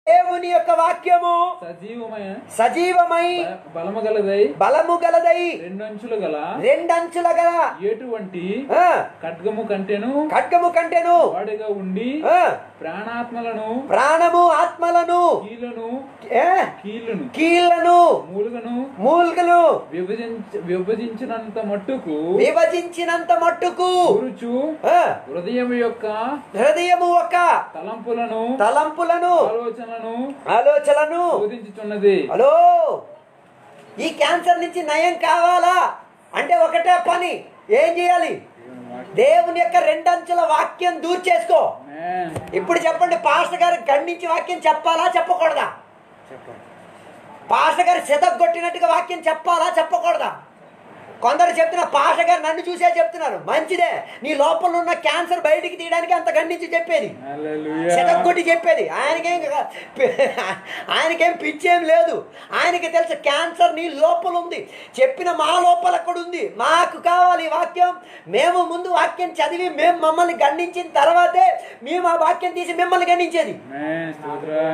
దేవుని యొక్క వాక్యము సజీవమైన సజీవమై బ- బలము గలదై బలము గలదై రెండంచులు గల రెండంచుల గల ఎటువంటి ఆ, ఖడ్గము కంటేను ఖడ్గము కంటెను వాడిగా ఉండి ఆ, ప్రాణాత్మలను ప్రాణము ఆత్మలను కీలను ఏ, కీళ్ళను కీళ్లను మూలుగను మూల్గలు విభజించ విభజించినంత మట్టుకు విభజించినంత మట్టుకు గురుచు ఆ, హృదయం యొక్క హృదయము ఒక తలంపులను తలంపులను ఆలోచనలను ఆలోచనలను బోధించుచున్నది హలో ఈ క్యాన్సర్ నుంచి నయం కావాలా అంటే ఒకటే పని ఏం చేయాలి దేవుని యొక్క రెండంచుల వాక్యం దూర్ చేసుకో ఆమేన్. ఇప్పుడు చెప్పండి పాస్టర్ గారు ఖండించి వాక్యం చెప్పాలా చెప్పకూడదా చెప్పండి పాస్టర్ గారు చెదగొట్టినట్టుగా వాక్యం చెప్పాలా చెప్పకూడదా కొందరు చెప్తున్న పాస్టర్ గారు నన్ను చూసే చెప్తున్నారు మంచిదే నీ లోపల ఉన్న క్యాన్సర్ బయటికి తీయడానికి అంత ఖండించి చెప్పేది హల్లెలూయా. చెదగొట్టి చెప్పేది ఆయనకేం ఆయనకేం పిచ్చేం లేదు ఆయనకి తెలుసు క్యాన్సర్ నీ లోపల ఉంది చెప్పిన మా లోపల అక్కడ ఉంది మాకు కావాలి ఈ వాక్యం మేము ముందు వాక్యం చదివి మేము మమ్మల్ని గండించిన తర్వాతే మేము ఆ వాక్యం తీసి మిమ్మల్ని గండించేది ఆమేన్. స్తోత్రం.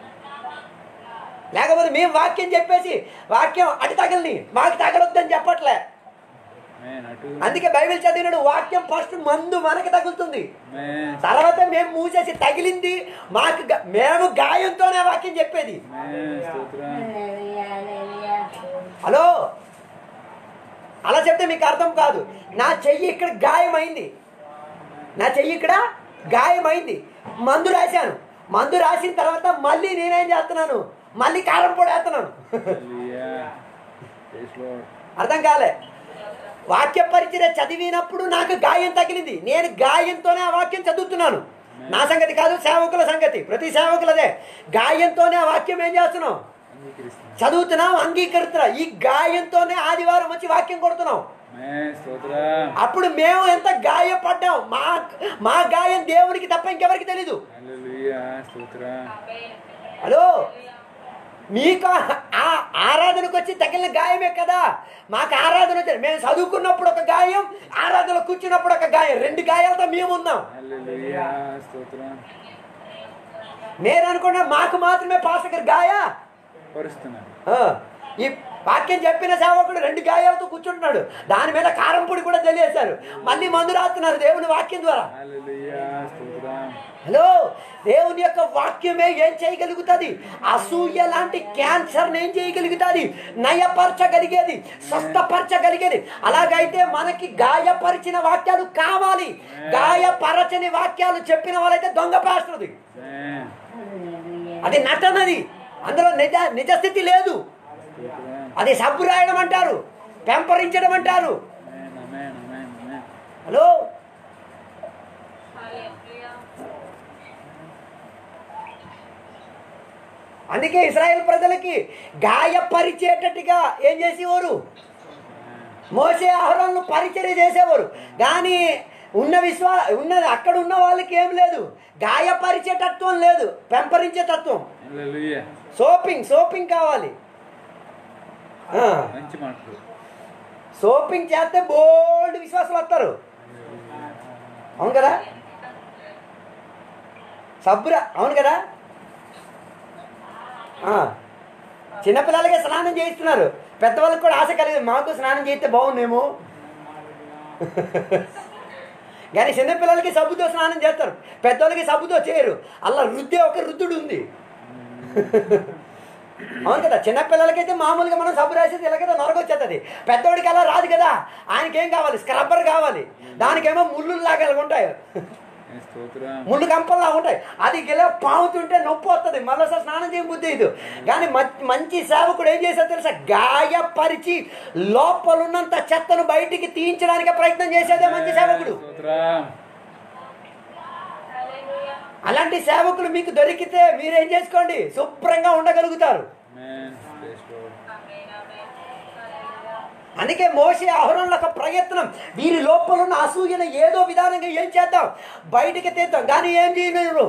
లేకపోతే మేము వాక్యం చెప్పేసి వాక్యం అటు తగలని మాకు తగలొద్దని చెప్పట్లే ఆమేన్. అటు. అందుకే బైబిల్ చదివినాడు వాక్యం ఫస్ట్ మందు మనకి తగులుతుంది ఆమేన్. తర్వాత మేము మూసేసి తగిలింది మాకు గ- మేము గాయంతోనే వాక్యం చెప్పేది ఆమేన్. స్తోత్రం. హలో అలా చెప్తే మీకు అర్థం కాదు నా చెయ్యి ఇక్కడ గాయమైంది నా చెయ్యి ఇక్కడ గాయమైంది మందు రాశాను మందు రాసిన తర్వాత మళ్ళీ నేనేం చేస్తున్నాను మళ్ళీ కారం పొడి వేస్తున్నాను హల్లెలూయా. Praise Lord. అర్థం కాలే వాక్య పరిచయ చదివినప్పుడు నాకు గాయం తగిలింది నేను గాయంతోనే ఆ వాక్యం చదువుతున్నాను నా సంగతి కాదు సేవకుల సంగతి ప్రతి సేవకులదే గాయంతోనే ఆ వాక్యం ఏం చేస్తున్నాం అంగీకరిస్తున్నాను. చదువుతున్నాం అంగీకరిస్తున్నాం ఈ గాయంతోనే ఆదివారం వచ్చి వాక్యం కొడుతున్నాం ఆమేన్. స్తోత్రం. అప్పుడు మేము ఎంత గాయపడ్డాం మా మా గాయం దేవునికి తప్ప ఇంకెవరికి తెలీదు హల్లెలూయా. స్తోత్రం. హలో మీకు ఆ ఆరాధనకు వచ్చి తగిలిన గాయమే కదా మాకు ఆరాధన వచ్చింది మేము చదువుకున్నప్పుడు ఒక గాయం ఆరాధనలో కూర్చున్నప్పుడు ఒక గాయం రెండు గాయాలతో మేము ఉన్నాం హల్లెలూయా. స్తోత్రం. నేను అనుకున్నా మాకు మాత్రమే పాస్టర్ గాయ పరుస్తున్నాను ఆ, ఈ వాక్యం చెప్పిన సేవకుడు రెండు గాయాలతో కూర్చుంటున్నాడు దాని మీద కారం పొడి కూడా తెలియజేశారు మళ్ళీ మందు రాస్తున్నారు దేవుని వాక్యం ద్వారా హల్లెలూయా. స్తోత్రం. హలో దేవుని యొక్క వాక్యమే ఏం చేయగలుగుతుంది అసూయ లాంటి క్యాన్సర్ ఏం చేయగలుగుతుంది నయపరచగలిగేది స్వస్థపరచగలిగేది అలాగైతే మనకి గాయపరిచిన వాక్యాలు కావాలి గాయపరచని వాక్యాలు చెప్పిన వాళ్ళైతే దొంగ పాస్తుంది ఆమేన్. అది నటనది అందులో నిజ నిజస్థితి లేదు స్తోత్రం. అది సబ్బు రాయడం అంటారు పెంపరించడం అంటారు ఆమేన్. ఆమేన్. ఆమేన్. ఆమేన్. హలో అందుకే ఇస్రాయేల్ ప్రజలకి గాయపరిచేటట్టుగా ఏం చేసేవారు మోసే ఆహారాలను పరిచర్య చేసేవారు కానీ ఉన్న విశ్వా ఉన్న అక్కడ ఉన్న వాళ్ళకి ఏం లేదు గాయపరిచే తత్వం లేదు పెంపరించే తత్వం హల్లెలూయా. సోపింగ్ సోపింగ్ కావాలి ఆ, మంచి మాటలు సోపింగ్ చేస్తే బోల్డ్ విశ్వాసాలు వస్తారు అవును కదా సబ్బురా అవును కదా ఆ, చిన్నపిల్లలకే స్నానం చేయిస్తున్నారు పెద్దవాళ్ళకి కూడా ఆశ కలిగింది మాకు స్నానం చేస్తే బాగుందేమో కానీ చిన్నపిల్లలకి సబ్బుతో స్నానం చేస్తారు పెద్దవాళ్ళకి సబ్బుతో చేయరు అలా రుద్దే ఒక రుద్దుడు ఉంది అవును కదా చిన్నపిల్లలకైతే మామూలుగా మనం సబ్బు రాసేది ఇలా కదా నొరగొచ్చేస్తుంది పెద్దోడికి అలా రాదు కదా ఆయనకేం కావాలి స్క్రబ్బర్ కావాలి దానికేమో ముళ్ళు లాగా ఉంటాయి స్తోత్రం ముళ్ళు కంపల్లా ఉంటాయి అది ఇలా పాముతుంటే నొప్పి వస్తుంది మళ్ళీ స్నానం చేయ బుద్ధి ఇది కానీ మం- మంచి సేవకుడు ఏం చేశాడు తెలుసా గాయపరిచి లోపలున్నంత చెత్తను బయటికి తీయించడానికి ప్రయత్నం చేసేదే మంచి సేవకుడు స్తోత్రం అలాంటి సేవకులు మీకు దొరికితే మీరేం చేసుకోండి శుభ్రంగా ఉండగలుగుతారు ఆమేన్ ప్రైజ్ లార్డ్ అందుకే మోసే అహరోన్ల ఒక ప్రయత్నం వీరి లోపల ఉన్న అసూయను ఏదో విధానంగా ఏం చేద్దాం బయటికి తీద్దాం కానీ ఏం చేయలేరు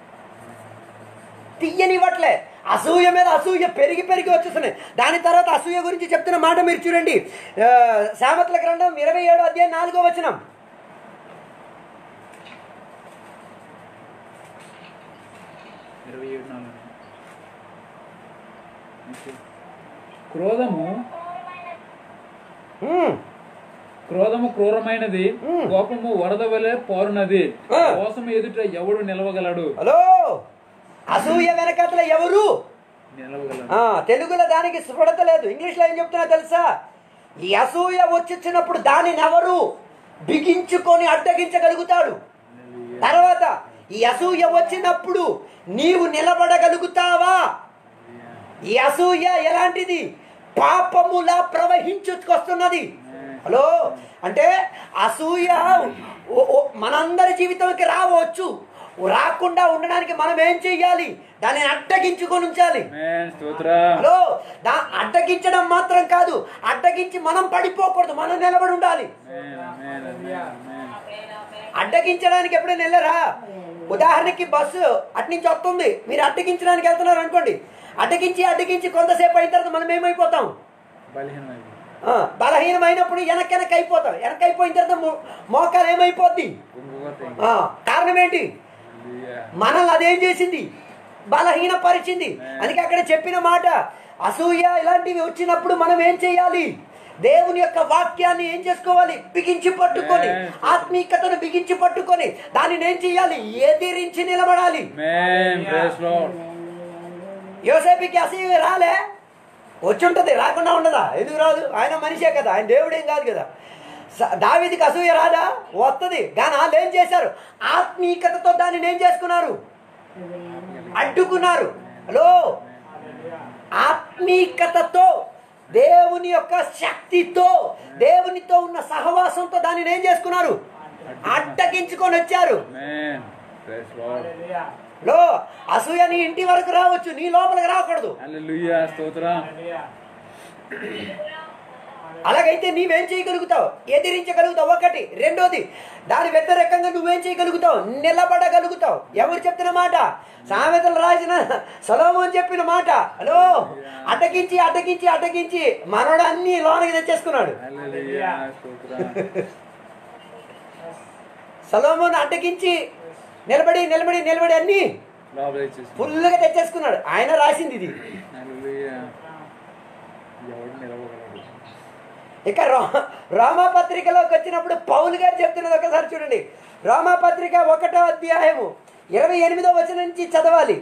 తీయనివ్వట్లే అసూయ మీద అసూయ పెరిగి పెరిగి వచ్చేస్తున్నాయి దాని తర్వాత అసూయ గురించి చెప్తున్న మాట మీరు చూడండి ఆ, సామెతల గ్రంథం ఇరవై ఏడు అధ్యాయం నాలుగో వచనం ఇరవై ఏడు నాలుగు క్రోధము ఉమ్, క్రోధము క్రూరమైనది మ్మ్. కోపము వరద వలె పోరునది ఆ. మోసం ఎదుట ఎవడు నిలవగలడు హలో అసూయ వెనకతల ఎవరు నిలవగలడు ఆ, తెలుగులో దానికి స్ఫుటత లేదు ఇంగ్లీష్లో ఏం చెప్తున్నా తెలుసా ఈ అసూయ వచ్చినప్పుడు దానిని ఎవరు బిగించుకొని అడ్డగించగలుగుతాడు తర్వాత ఈ అసూయ వచ్చినప్పుడు నీవు నిలబడగలుగుతావా ఈ అసూయ ఎలాంటిది పాపములా ప్రవహించుకొస్తున్నది హలో అంటే అసూయ ఓ- ఓ- మనందరి జీవితంలోకి రావచ్చు రాకుండా ఉండడానికి మనం ఏం చెయ్యాలి దాన్ని అడ్డగించుకొని ఉంచాలి ఆమేన్. స్తోత్రం హలో దా అడ్డగించడం మాత్రం కాదు అడ్డగించి మనం పడిపోకూడదు మనం నిలబడి ఉండాలి ఆమేన్, ఆమేన్, ఆమేన్, ఆమేన్. అడ్డగించడానికి ఎప్పుడైనా వెళ్ళరా ఉదాహరణకి బస్సు అట్నుంచి వస్తుంది మీరు అడ్డగించడానికి వెళ్తున్నారు అనుకోండి అడ్డగించి అడ్డగించి కొంతసేపు అయిన తర్వాత మనం ఏమైపోతాం బలహీనమైంది ఆ, బలహీనమైనప్పుడు వెనక వెనక అయిపోతాం వెనక అయిపోయిన తర్వాత మో- మోకాలు ఏమైపోద్ది ఇంకొకటి ఆ, కారణం ఏంటి హల్లెలూయా. మనల్ని అదేం చేసింది బలహీనపరిచింది అందుకే అక్కడ చెప్పిన మాట అసూయ ఇలాంటివి వచ్చినప్పుడు మనం ఏం చేయాలి దేవుని యొక్క వాక్యాన్ని ఏం చేసుకోవాలి బిగించి పట్టుకొని ఆత్మీయతను బిగించి పట్టుకొని దానిని ఏం చేయాలి ఎదిరించి నిలబడాలి ఆమేన్. Praise lord. యోసేపుకి అసూయ రాలే వచ్చి ఉంటుంది రాకుండా ఉండదా ఎందుకు రాదు ఆయన మనిషే కదా ఆయన దేవుడేం కాదు కదా స- దావీదికి అసూయ రాదా వస్తుంది కానీ వాళ్ళు ఏం చేశారు ఆత్మీయతతో దానిని ఏం చేసుకున్నారు అడ్డుకున్నారు హలో ఆత్మీకతతో దేవుని యొక్క శక్తితో దేవునితో ఉన్న సహవాసంతో దానిని ఏం చేసుకున్నారు అడ్డగించుకొని వచ్చారు ఆమేన్. Praise lord. లో అసూయ నీ ఇంటి వరకు రావచ్చు నీ లోపలికి రాకూడదు హల్లెలూయా. స్తోత్రం అలాగైతే నీవేం చేయగలుగుతావు ఎదిరించగలుగుతావు ఒకటి రెండోది దాని వ్యతిరేకంగా నువ్వేం చేయగలుగుతావు నిలబడగలుగుతావు ఎవరు చెప్తున్న మాట సామెతలు రాసిన సలోమోన్ చెప్పిన మాట హలో అటకించి అటకించి అటకించి మనోడు అన్ని లోనకి తెచ్చేసుకున్నాడు హల్లెలూయా. స్తోత్రం సలోమోన్ అడ్డగించి నిలబడి నిలబడి నిలబడి అన్ని లోపల ఇచ్చేసి ఫుల్గా తెచ్చేసుకున్నాడు ఆయన రాసింది ఇది హల్లెలూయా. ఎవడు నిలవగలడు ఇక రో రోమాపత్రికలోకి వచ్చినప్పుడు పౌలు గారు చెప్తున్నది ఒకసారి చూడండి రోమాపత్రిక ఒకటో అధ్యాయము ఇరవై ఎనిమిదో వచనం నుంచి చదవాలి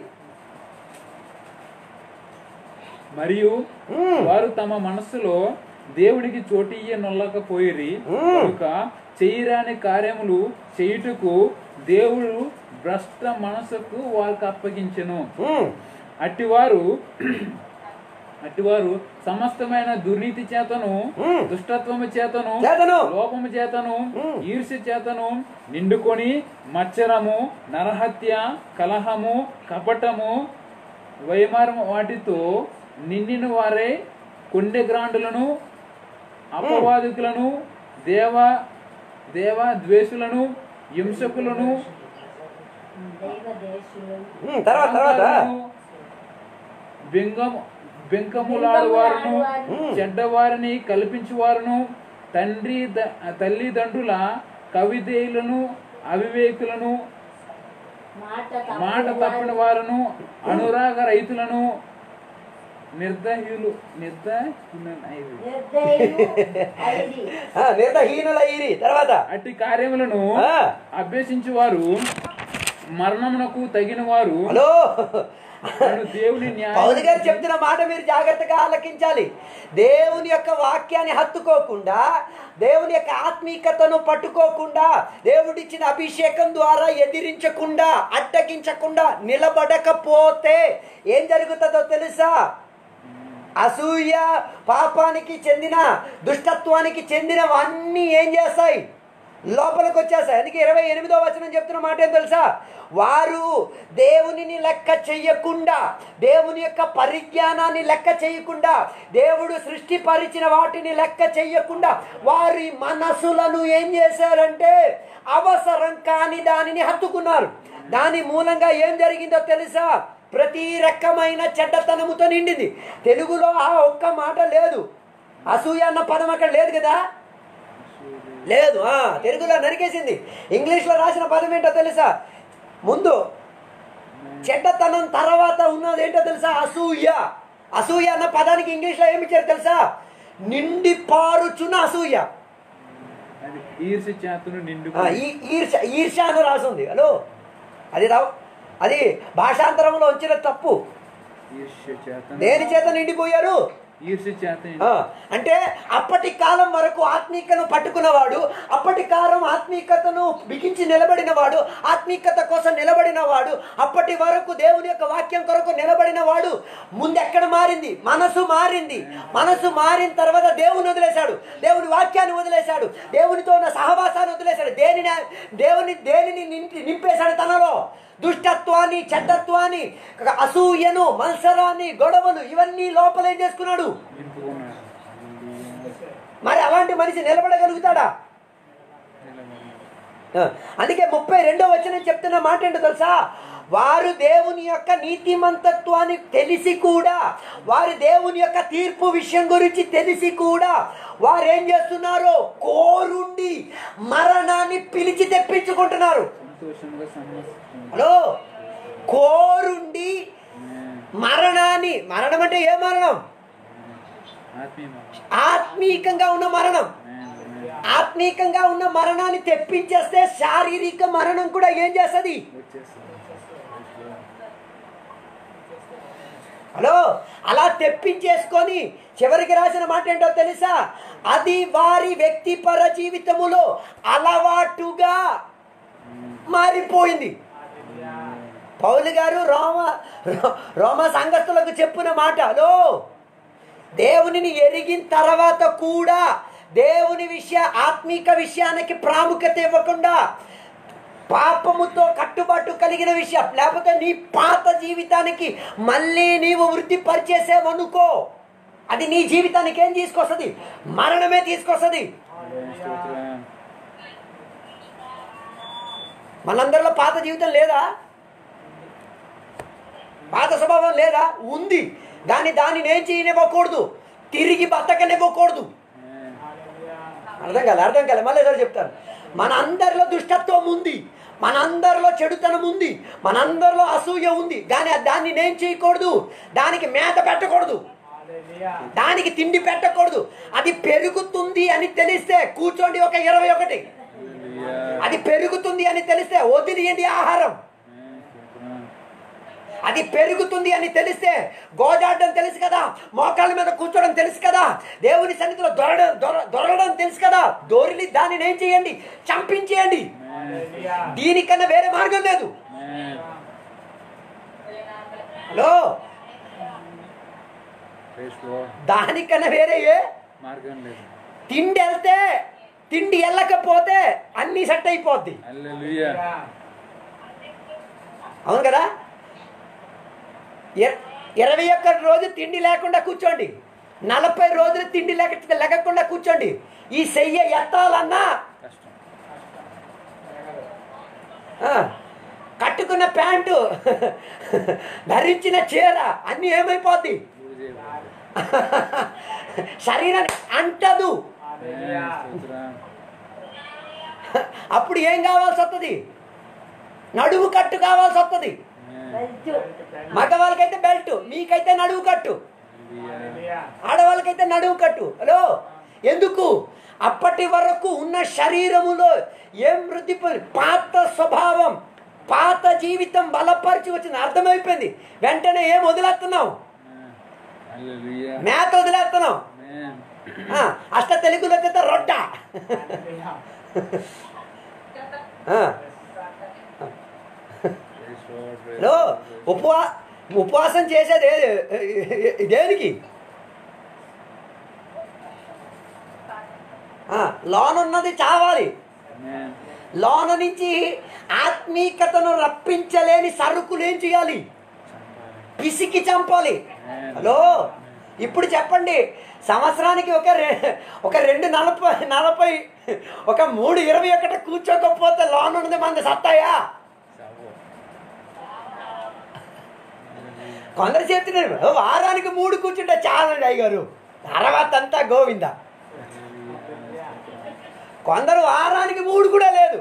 మరియు మ్మ్. వారు తమ మనస్సులో దేవునికి చోటియ్య నొల్లకపోయిరి మ్మ్. కనుక చేయరాని కార్యములు చేయుటకు దేవుడు భ్రష్ట మనసుకు వారికి అప్పగించెను ఉమ్, అట్టివారు అట్టివారు సమస్తమైన దుర్నీతి చేతను మ్మ్. దుష్టత్వము చేతను చేతను. లోపము చేతను మ్మ్. ఈర్ష్య చేతను నిండుకొని మచ్చరము నరహత్య కలహము కపటము వైమారము వాటితో నిండిన వారే కొండె గ్రాండులను అపవాదికులను దేవ దేవ ద్వేషులను హింసకులను ఉమ్, తర్వాత తర్వాత బెంగం బెంకములాడు వారును మ్మ్. చెడ్డవారిని కల్పించువారును తండ్రి ద- తల్లిదండ్రుల కవిదేయులను అవివేకులను మాట తప్పిన వారును అనురాగ రైతులను నిర్దహ్యులు నిర్దహీనులైరి. ఆ, నిర్దహీనులయ్యిరి తర్వాత అట్టి కార్యములను ఆ. అభ్యసించు వారు మరణమునకు తగిన వారు హలో అను దేవుని న్యాయం పౌలు గారు చెప్తున్న మాట మీరు జాగ్రత్తగా ఆలకించాలి దేవుని యొక్క వాక్యాన్ని హత్తుకోకుండా దేవుని యొక్క ఆత్మీకతను పట్టుకోకుండా దేవుడిచ్చిన అభిషేకం ద్వారా ఎదిరించకుండా అడ్డగించకుండా నిలబడకపోతే ఏం జరుగుతుందో తెలుసా అసూయ పాపానికి చెందిన దుష్టత్వానికి చెందినవన్నీ ఏం చేస్తాయి లోపలికి వచ్చేస్తాయి అందుకే ఇరవై ఎనిమిదో వచనం చెప్తున్న మాట ఏం తెలుసా వారు దేవునిని లెక్క చెయ్యకుండా దేవుని యొక్క పరిజ్ఞానాన్ని లెక్క చేయకుండా దేవుడు సృష్టిపరిచిన వాటిని లెక్క చెయ్యకుండా వారి మనసులను ఏం చేశారంటే అవసరం కాని దానిని హత్తుకున్నారు దాని మూలంగా ఏం జరిగిందో తెలుసా ప్రతి రకమైన చెడ్డతనముతో నిండింది తెలుగులో ఆ ఒక్క మాట లేదు అసూయ అన్న పదం అక్కడ లేదు కదా లేదు ఆ, తెలుగులో నరికేసింది ఇంగ్లీష్లో రాసిన పదం ఏంటో తెలుసా ముందు చెడ్డతనం తర్వాత ఉన్నది ఏంటో తెలుసా అసూయ అసూయ అన్న పదానికి ఇంగ్లీష్లో ఏమి ఇచ్చారు తెలుసా నిండి పారుచున్న అసూయ అది ఈర్ష్య చేతను నిండు ఆ, ఈ ఈర్ష ఈర్ష అని రాసింది హలో అది రావు అది భాషాంతరంలో వచ్చిన తప్పు ఈర్ష్య చేతను దేని చేత నిండిపోయారు ఈర్ష్య చేత ఆ, అంటే అప్పటి కాలం వరకు ఆత్మీకను పట్టుకున్నవాడు అప్పటి కాలం ఆత్మీకతను బిగించి నిలబడినవాడు ఆత్మీకత కోసం నిలబడినవాడు అప్పటి వరకు దేవుని యొక్క వాక్యం కొరకు నిలబడినవాడు ముందు ఎక్కడ మారింది మనసు మారింది మనసు మారిన తర్వాత దేవుని వదిలేశాడు దేవుని వాక్యాన్ని వదిలేశాడు దేవునితో ఉన్న సహవాసాన్ని వదిలేశాడు దేనిని దేవుని దేనిని నింపి నింపేశాడు తనలో దుష్టత్వాన్ని చెడ్డత్వాన్ని అసూయను మత్సరాన్ని గొడవలు ఇవన్నీ లోపలేం చేసుకున్నాడు నింపుకున్నాడు మరి అలాంటి మనిషి నిలబడగలుగుతాడా ఆ, అందుకే ముప్పై రెండో వచ్చిన చెప్తున్న మాట ఏంటో తెలుసా వారు దేవుని యొక్క నీతిమంతత్వాన్ని తెలిసి కూడా వారు దేవుని యొక్క తీర్పు విషయం గురించి తెలిసి కూడా వారు ఏం చేస్తున్నారో కోరుండి మరణాన్ని పిలిచి తెప్పించుకుంటున్నారు సంతోషంగా సమస్య హలో కోరుండి మరణాన్ని మరణం అంటే ఏ మరణం ఆత్మీయ ఆత్మీకంగా ఉన్న మరణం ఆత్మీకంగా ఉన్న మరణాన్ని తెప్పించేస్తే శారీరక మరణం కూడా ఏం చేస్తుంది వచ్చేస్తుంది హలో అలా తెప్పించేసుకొని చివరికి రాసిన మాట ఏంటో తెలుసా అది వారి వ్యక్తిపర జీవితములో అలవాటుగా మారిపోయింది పౌలు గారు రోమ రో- రోమ సంఘస్థులకు చెప్పిన మాట హలో దేవునిని ఎరిగిన తర్వాత కూడా దేవుని విషయ ఆత్మీక విషయానికి ప్రాముఖ్యత ఇవ్వకుండా పాపముతో కట్టుబాటు కలిగిన విషయం లేకపోతే నీ పాత జీవితానికి మళ్ళీ నీవు వృత్తి పరిచేసేవనుకో అది నీ జీవితానికి ఏం తీసుకొస్తుంది మరణమే తీసుకొస్తుంది స్తోత్రం మనందరిలో పాత జీవితం లేదా పాత స్వభావం లేదా ఉంది దాన్ని దాన్ని నేను చేయనివ్వకూడదు తిరిగి బతకనివ్వకూడదు అర్థం కాలే అర్థం కాలే మళ్ళీ ఏదో చెప్తాను మన అందరిలో దుష్టత్వం ఉంది మన అందరిలో చెడుతనం ఉంది మన అందరిలో అసూయ ఉంది కానీ దాన్ని నేను చేయకూడదు దానికి మేత పెట్టకూడదు దానికి తిండి పెట్టకూడదు అది పెరుగుతుంది అని తెలిస్తే కూర్చోండి ఒక ఇరవై ఒకటి హల్లెలూయా. అది పెరుగుతుంది అని తెలిస్తే వదిలియండి ఆహారం ఆమేన్. స్తోత్రం. అది పెరుగుతుంది అని తెలిస్తే గోజాడడం తెలుసు కదా మోకాళ్ళ మీద కూర్చోవడం తెలుసు కదా దేవుని సన్నిధిలో దొరడం దొర- దొరలడం తెలుసు కదా దొరిలి దానిని ఏం చేయండి చంపించేయండి ఆమేన్. దీనికన్నా వేరే మార్గం లేదు ఆమేన్. Hello Praise God. దానికన్నా వేరే ఏ మార్గం లేదు తిండి వెళ్తే తిండి వెళ్ళకపోతే అన్ని సెట్ అయిపోద్ది హల్లెలూయా. అవును కదా ఇర- ఇరవై ఒక్క రోజు తిండి లేకుండా కూర్చోండి నలభై రోజులు తిండి లేక లేకుండా కూర్చోండి ఈ చెయ్య ఎత్తాలన్నా కష్టం ఆ, కట్టుకున్న ప్యాంటు ధరించిన చీర అన్నీ ఏమైపోద్ది పూజ చేయబడింది. శరీరాన్ని అంటదు ఆమేన్. స్తోత్రం. అప్పుడు ఏం కావాల్సి వస్తుంది నడువు కట్టు కావాల్సి వస్తుంది ఆమేన్. మగవాళ్ళకైతే బెల్ట్ మీకైతే నడువు కట్టు హల్లెలూయా. ఆడవాళ్ళకైతే నడువు కట్టు హలో ఎందుకు అప్పటి వరకు ఉన్న శరీరములో ఏం వృద్ధి పొంది పాత స్వభావం పాత జీవితం బలపరిచి వచ్చింది అర్థమైపోయింది వెంటనే ఏం వదిలేస్తున్నావు ఆమేన్. హల్లెలూయా. మేత వదిలేస్తున్నావు ఆమేన్. ఆ, అష్ట తెలుగులో అయితే రొట్ట ఆ, Praise God. Praise hello God. ఉపవా ఉపవాసం చేసేది ఏ- దేనికి ఆ, లోనున్నది చావాలి ఆమేన్. లోన నుంచి ఆత్మీకతను రప్పించలేని సరుకులు ఏం చేయాలి చంపాలి. పిసికి చంపాలి హలో ఇప్పుడు చెప్పండి సంవత్సరానికి ఒక రె- ఒక రెండు నలభై నలభై ఒక మూడు ఇరవై ఒకటి కూర్చోకపోతే లోన్ ఉన్నది మన సత్తాయా చావు. కొందరు చెప్తున్నారు "ఓ, వారానికి మూడు కూర్చుంటే చాలండి అయ్యగారు తర్వాత అంతా గోవింద కొందరు వారానికి మూడు కూడా లేదు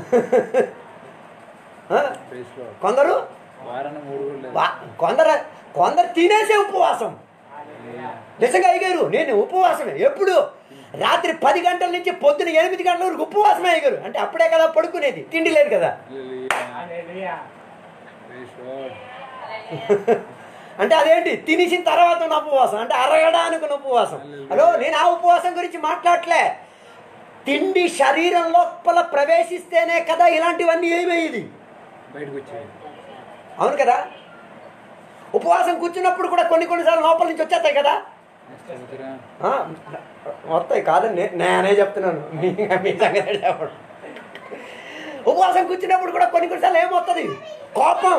ఆ? Praise God. కొందరు వారాన్ని మూడు కూడా లేదు. వా- కొందరు కొందరు తినేసే ఉపవాసం నిజంగా అయ్యగారు నేను ఉపవాసమే ఎప్పుడు రాత్రి పది గంటల నుంచి పొద్దున ఎనిమిది గంటల వరకు ఉపవాసమే అయ్యగారు అంటే అప్పుడే కదా పడుకునేది తిండి లేదు కదా Hallelujah. Praise God. అంటే అదేంటి తినేసిన తర్వాత ఉన్న ఉపవాసం అంటే అరగడానికి ఉన్న ఉపవాసం హలో నేను ఆ ఉపవాసం గురించి మాట్లాడలే తిండి శరీరం లోపల ప్రవేశిస్తేనే కదా ఇలాంటివన్నీ ఏమయ్యేది బయటకు వచ్చేది అవును కదా ఉపవాసం కూర్చున్నప్పుడు కూడా కొన్ని కొన్నిసార్లు లోపల నుంచి వచ్చేస్తాయి కదా స్తోత్రం. ఆ, వస్తాయి కాదని నే- నేనే చెప్తున్నాను మీ మీ సంగతి చెప్పడం ఉపవాసం కూర్చున్నప్పుడు కూడా కొన్ని కొన్నిసార్లు ఏమవుతుంది కోపం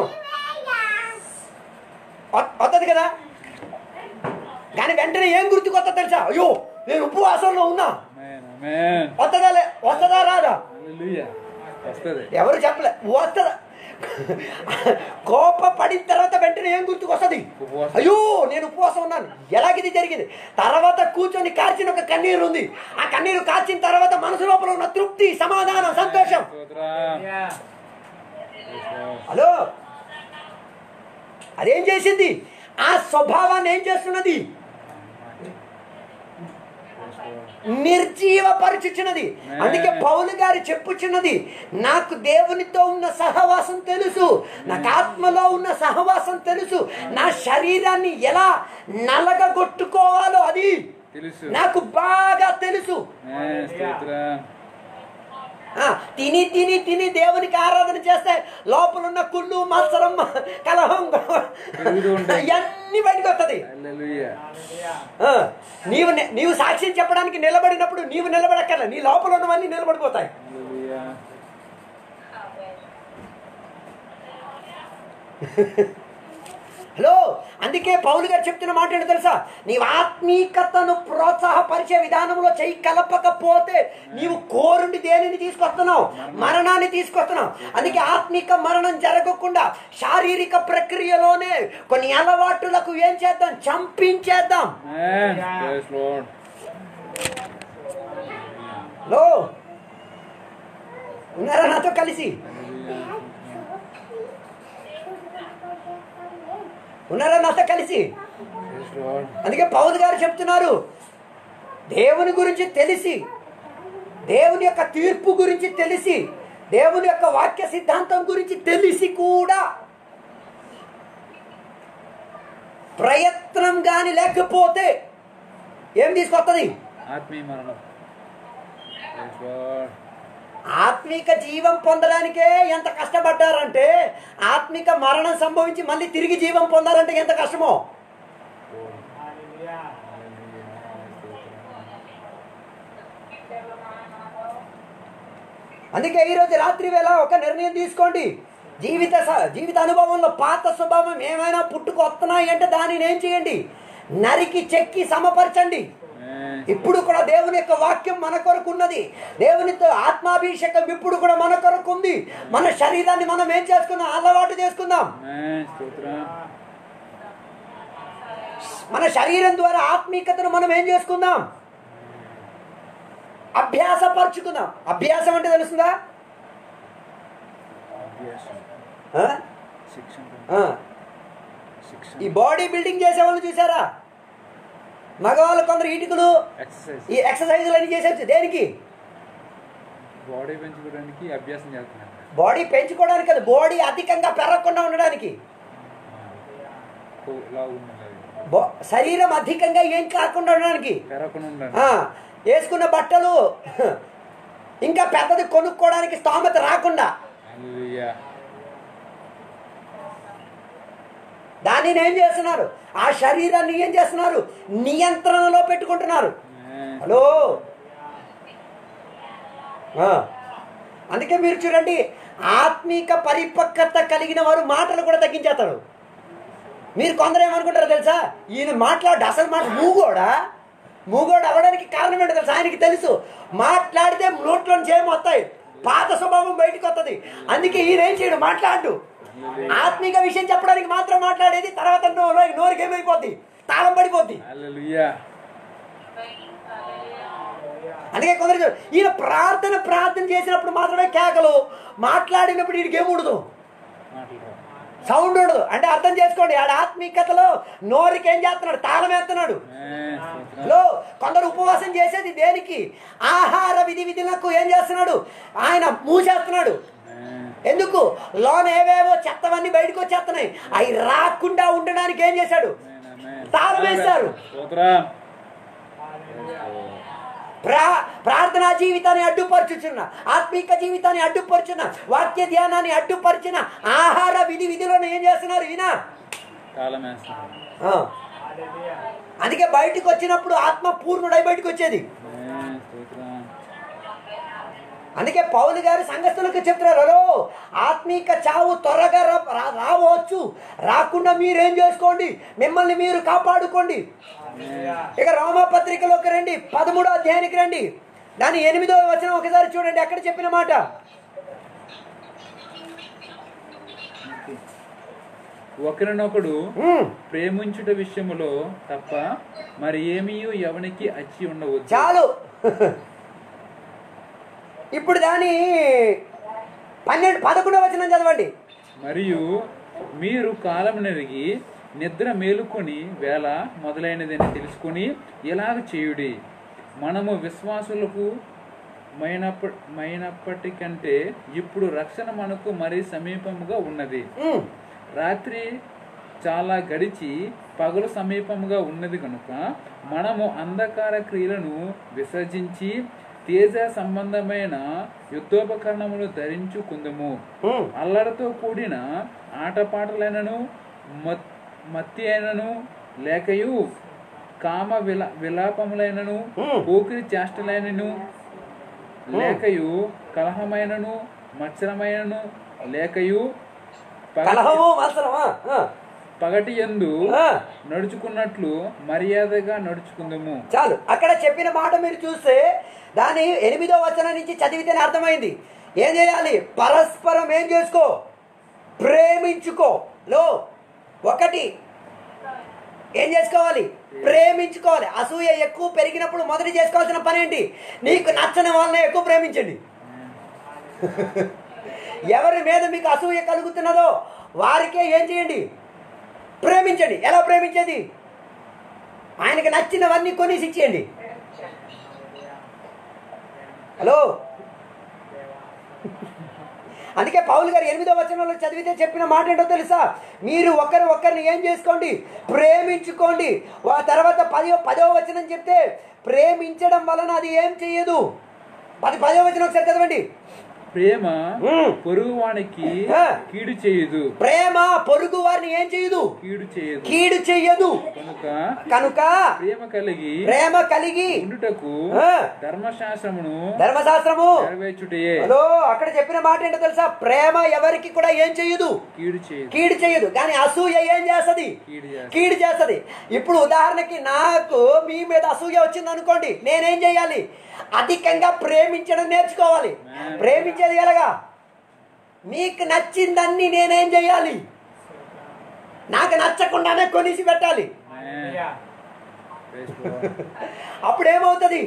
వ- వస్తుంది కదా కానీ వెంటనే ఏం గుర్తుకొస్తా తెలుసా అయ్యో నేను ఉపవాసంలో ఉన్నా Amen. Amen. వస్తుందా లే వస్తుందా రాదా Hallelujah. వస్తుంది ఎవరు చెప్పలే వస్తుందా కోప పడిన తర్వాత వెంటనే ఏం గుర్తుకొస్తుంది ఉపవాసం. అయ్యో నేను ఉపవాసం ఉన్నాను ఎలాగిది జరిగింది తర్వాత కూర్చొని కార్చిన ఒక కన్నీరు ఉంది ఆ కన్నీరు కార్చిన తర్వాత మనసు లోపల ఉన్న తృప్తి సమాధానం సంతోషం స్తోత్రం. Praise God. హలో అదేం చేసింది ఆ స్వభావాన్ని ఏం చేస్తున్నది Praise God. నిర్జీవపరుచుచున్నది అందుకే పౌలు గారు చెప్పుచున్నది నాకు దేవునితో ఉన్న సహవాసం తెలుసు నాకు ఆత్మలో ఉన్న సహవాసం తెలుసు నా శరీరాన్ని ఎలా నలగగొట్టుకోవాలో అది తెలుసు నాకు బాగా తెలుసు Amen. స్తోత్రం. ఆ, తిని తిని తిని దేవునికి ఆరాధన చేస్తే లోపల ఉన్న కుళ్ళు మత్సరం కలహం పెరుగుతూ ఉంటాయి. ఇవన్నీ బయటకు వస్తుంది Hallelujah. ఆ, నీవు ని- నీవు సాక్ష్యం చెప్పడానికి నిలబడినప్పుడు నీవు నిలబడక్కర్లే నీ లోపల ఉన్నవన్నీ నిలబడిపోతాయి Hallelujah. హలో అందుకే పౌలు గారు చెప్తున్న మాట ఏంటో తెలుసా నీవు ఆత్మీకతను ప్రోత్సాహపరిచే విధానంలో చెయ్యి కలపకపోతే నీవు కోరుండి దేనిని తీసుకొస్తున్నావు మరణాన్ని తీసుకొస్తున్నావు అందుకే ఆత్మిక మరణం జరగకుండా శారీరక ప్రక్రియలోనే కొన్ని అలవాటులకు ఏం చేద్దాం చంపించేద్దాం Amen. Praise Lord. హలో ఉన్నారా నాతో కలిసి Hallelujah. ఉన్నారా నాతో కలిసి Praise Lord. అందుకే పౌలు గారు చెప్తున్నారు దేవుని గురించి తెలిసి దేవుని యొక్క తీర్పు గురించి తెలిసి దేవుని యొక్క వాక్య సిద్ధాంతం గురించి తెలిసి కూడా ప్రయత్నం గాని లేకపోతే ఏం తీసుకొస్తుంది ఆత్మీయ మరణం Praise Lord. ఆత్మిక జీవం పొందడానికే ఎంత కష్టపడ్డారంటే ఆత్మిక మరణం సంభవించి మళ్ళీ తిరిగి జీవం పొందాలంటే ఎంత కష్టమో Hallelujah. అందుకే ఈరోజు రాత్రి వేళ ఒక నిర్ణయం తీసుకోండి జీవిత స- జీవిత అనుభవంలో పాత స్వభావం ఏమైనా పుట్టుకు వస్తున్నాయి అంటే దానిని ఏం చేయండి నరికి చెక్కి సమపరచండి Amen. ఇప్పుడు కూడా దేవుని యొక్క వాక్యం మన కొరకు ఉన్నది దేవునితో ఆత్మాభిషేకం ఇప్పుడు కూడా మన కొరకు ఉంది మన శరీరాన్ని మనం ఏం చేసుకుందాం అలవాటు చేసుకుందాం Amen. స్తోత్రం. మన శరీరం ద్వారా ఆత్మీకతను మనం ఏం చేసుకుందాం అభ్యాసపరుచుకుందాం అభ్యాసం అంటే తెలుస్తుందా అభ్యాసం. ఆ? శిక్షణ ఆ. శిక్షణ ఈ బాడీ బిల్డింగ్ చేసేవాళ్ళు చూసారా మగవాళ్ళు కొందరు ఇటుకలు ఎక్సర్సైజ్ ఈ ఎక్సర్సైజులు అన్ని చేసేవచ్చు దేనికి బాడీ పెంచుకోవడానికి అభ్యాసం చేస్తున్నాను బాడీ పెంచుకోవడానికి కాదు బాడీ అధికంగా పెరగకుండా ఉండడానికి లాగున్నది బా- శరీరం అధికంగా ఏం కాకుండా ఉండడానికి పెరగకుండా ఉండాలి ఆ, వేసుకున్న బట్టలు ఇంకా పెద్దది కొనుక్కోవడానికి స్తోమత రాకుండా Hallelujah. దానిని ఏం చేస్తున్నారు ఆ శరీరాన్ని ఏం చేస్తున్నారు నియంత్రణలో పెట్టుకుంటున్నారు Amen. హలో ఆ, అందుకే మీరు చూడండి ఆత్మీక పరిపక్వత కలిగిన వారు మాటలు కూడా తగ్గించేస్తారు మీరు కొందరు ఏమనుకుంటారో తెలుసా ఈయన మాట్లాడు అసలు మాట మూగోడా మూగోడు అవ్వడానికి కారణం ఏంటో తెలుసా ఆయనకి తెలుసు మాట్లాడితే నోట్లో ఏమి వస్తాయి పాత స్వభావం బయటకు వస్తుంది అందుకే ఈయన ఏం చేయడు మాట్లాడు ఆత్మీక విషయం చెప్పడానికి మాత్రం మాట్లాడేది తర్వాత నోరు నోరుకి ఏమైపోద్ది తాళం పడిపోద్ది Hallelujah. అందుకే కొందరు చెప్తారు, ఈయన ప్రార్థన ప్రార్థన చేసినప్పుడు మాత్రమే కేకలు మాట్లాడినప్పుడు వీడికి ఏముడదు మాటలు రావు. సౌండ్ ఉండదు అంటే అర్థం చేసుకోండి ఆడ ఆత్మీకతలో నోరుకి ఏం చేస్తున్నాడు తాళం వేస్తున్నాడు ఆమేన్. స్తోత్రం. హలో కొందరు ఉపవాసం చేసేది దేనికి ఆహార విధి విధులకు ఏం చేస్తున్నాడు ఆయన మూసేస్తున్నాడు ఆమేన్. ఎందుకు లోన ఏవేవో చెత్తవన్నీ బయటకు వచ్చేస్తున్నాయి అవి రాకుండా ఉండడానికి ఏం చేశాడు ఆమేన్. ఆమేన్. తాళం వేశారు. స్తోత్రం. ప్రా ప్రార్థనా జీవితాన్ని అడ్డుపరుచుచున్న ఆత్మీక జీవితాన్ని అడ్డుపరుచున్న వాక్య ధ్యానాన్ని అడ్డుపరిచిన ఆహార విధి విధులను ఏం చేస్తున్నారు ఈయన తాళం వేస్తున్నాడు. ఆ. అందుకే బయటకు వచ్చినప్పుడు ఆత్మ పూర్ణుడై బయటకు వచ్చేది ఆమేన్. స్తోత్రం. అందుకే పౌలు గారు సంఘస్థులకు చెప్తున్నారు "హలో, ఆత్మీక చావు త్వరగా రా- రా- రావచ్చు రాకుండా మీరేం చేసుకోండి మిమ్మల్ని మీరు కాపాడుకోండి ఇక రోమా పత్రికలోకి రండి పదమూడో అధ్యాయానికి రండి దాని ఎనిమిదో వచనం ఒకసారి చూడండి అక్కడ చెప్పిన మాట ఒకరినొకడు ఉమ్, ప్రేమించుట విషయములో తప్ప మరి ఏమీ ఎవనికి అచ్చి ఉండవచ్చు చాలు ఇప్పుడు దాని పన్నెండు పదకొండో వచనం చదవండి మరియు మీరు కాలం నెరిగి నిద్ర మేలుకొని వేళ మొదలైనదని తెలుసుకొని ఇలాగ చేయుడి మనము విశ్వాసులకు మైనప్ప మైనప్పటికంటే ఇప్పుడు రక్షణ మనకు మరీ సమీపముగా ఉన్నది ఉమ్, రాత్రి చాలా గడిచి పగలు సమీపముగా ఉన్నది కనుక మనము అంధకార క్రియలను విసర్జించి తేజ సంబంధమైన యుద్ధోపకరణములు ధరించుకుందము ఉమ్, అల్లరితో కూడిన ఆటపాటలైనను మత్- మత్తి అయినను లేకయు కామ విల విలాపములైనను Hmm. పోకిరి చేష్టలైనను లేకయు కలహమైనను మత్సరమైనను లేకయు పగటి- కలహము మత్సరమా ఆ, పగటి ఎందు ఆ. నడుచుకున్నట్లు మర్యాదగా నడుచుకుందము చాలు అక్కడ చెప్పిన మాట మీరు చూస్తే దాని ఎనిమిదో వచనం నుంచి చదివితేనే అర్థమైంది ఏం చేయాలి పరస్పరం ఏం చేసుకో ప్రేమించుకో లో ఒకటి ఏం చేసుకోవాలి ప్రేమించుకోవాలి అసూయ ఎక్కువ పెరిగినప్పుడు మొదటి చేసుకోవాల్సిన పని ఏంటి నీకు నచ్చని వాళ్ళని ఎక్కువ ప్రేమించండి ఎవరి మీద మీకు అసూయ కలుగుతున్నదో వారికే ఏం చేయండి ప్రేమించండి ఎలా ప్రేమించేది ఆయనకి నచ్చినవన్నీ కొనేసి ఇచ్చేయండి హలో అందుకే పౌలు గారు ఎనిమిదో వచనంలో చదివితే చెప్పిన మాట ఏంటో తెలుసా మీరు ఒకరు ఒకరిని ఏం చేసుకోండి ప్రేమించుకోండి ఆ తర్వాత పదో పదో వచనం చెప్తే ప్రేమించడం వలన అది ఏం చెయ్యదు పది పదో వచనం ఒకసారి చదవండి ప్రేమ ఉమ్. పొరుగువానికి ఆ. కీడు చేయదు ప్రేమ పొరుగు వారిని ఏం చేయదు కీడు చేయదు కీడు చెయ్యదు కనుక కనుక ప్రేమ కలిగి ప్రేమ కలిగి ఉండుటకు ఆ, ధర్మశాస్త్రమును ధర్మశాస్త్రము నెరవేర్చుటయే హలో అక్కడ చెప్పిన మాట ఏంటో తెలుసా ప్రేమ ఎవరికి కూడా ఏం చెయ్యదు కీడు చేయదు కీడు చెయ్యదు కానీ అసూయ ఏం చేస్తది కీడు చేస్తుంది కీడు చేస్తది ఇప్పుడు ఉదాహరణకి నాకు మీ మీద అసూయ వచ్చింది అనుకోండి నేనేం చేయాలి అధికంగా ప్రేమించడం నేర్చుకోవాలి ప్రేమించేది ఎలాగా మీకు నచ్చిందన్నీ నేనేం చేయాలి నాకు నచ్చకుండానే కొనిసి పెట్టాలి అప్పుడు ఏమవుతుంది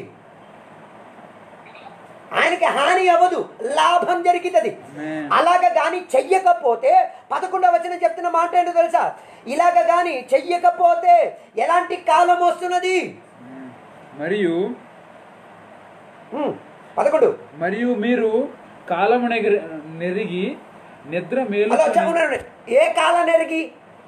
ఆయనకి హాని అవ్వదు లాభం జరుగుతుంది Amen. అలాగ గాని చెయ్యకపోతే పదకొండవ వచనం చెప్తున్న మాట ఏంటో తెలుసా ఇలాగ గాని చెయ్యకపోతే ఎలాంటి కాలం వస్తున్నది మరియు ఉమ్, పదకొండు మరియు మీరు కాలము నెగరి- నెరిగి నిద్ర మేలు అదో చ- ఉండండి, ఉండండి. ఏ కాలం నెరిగి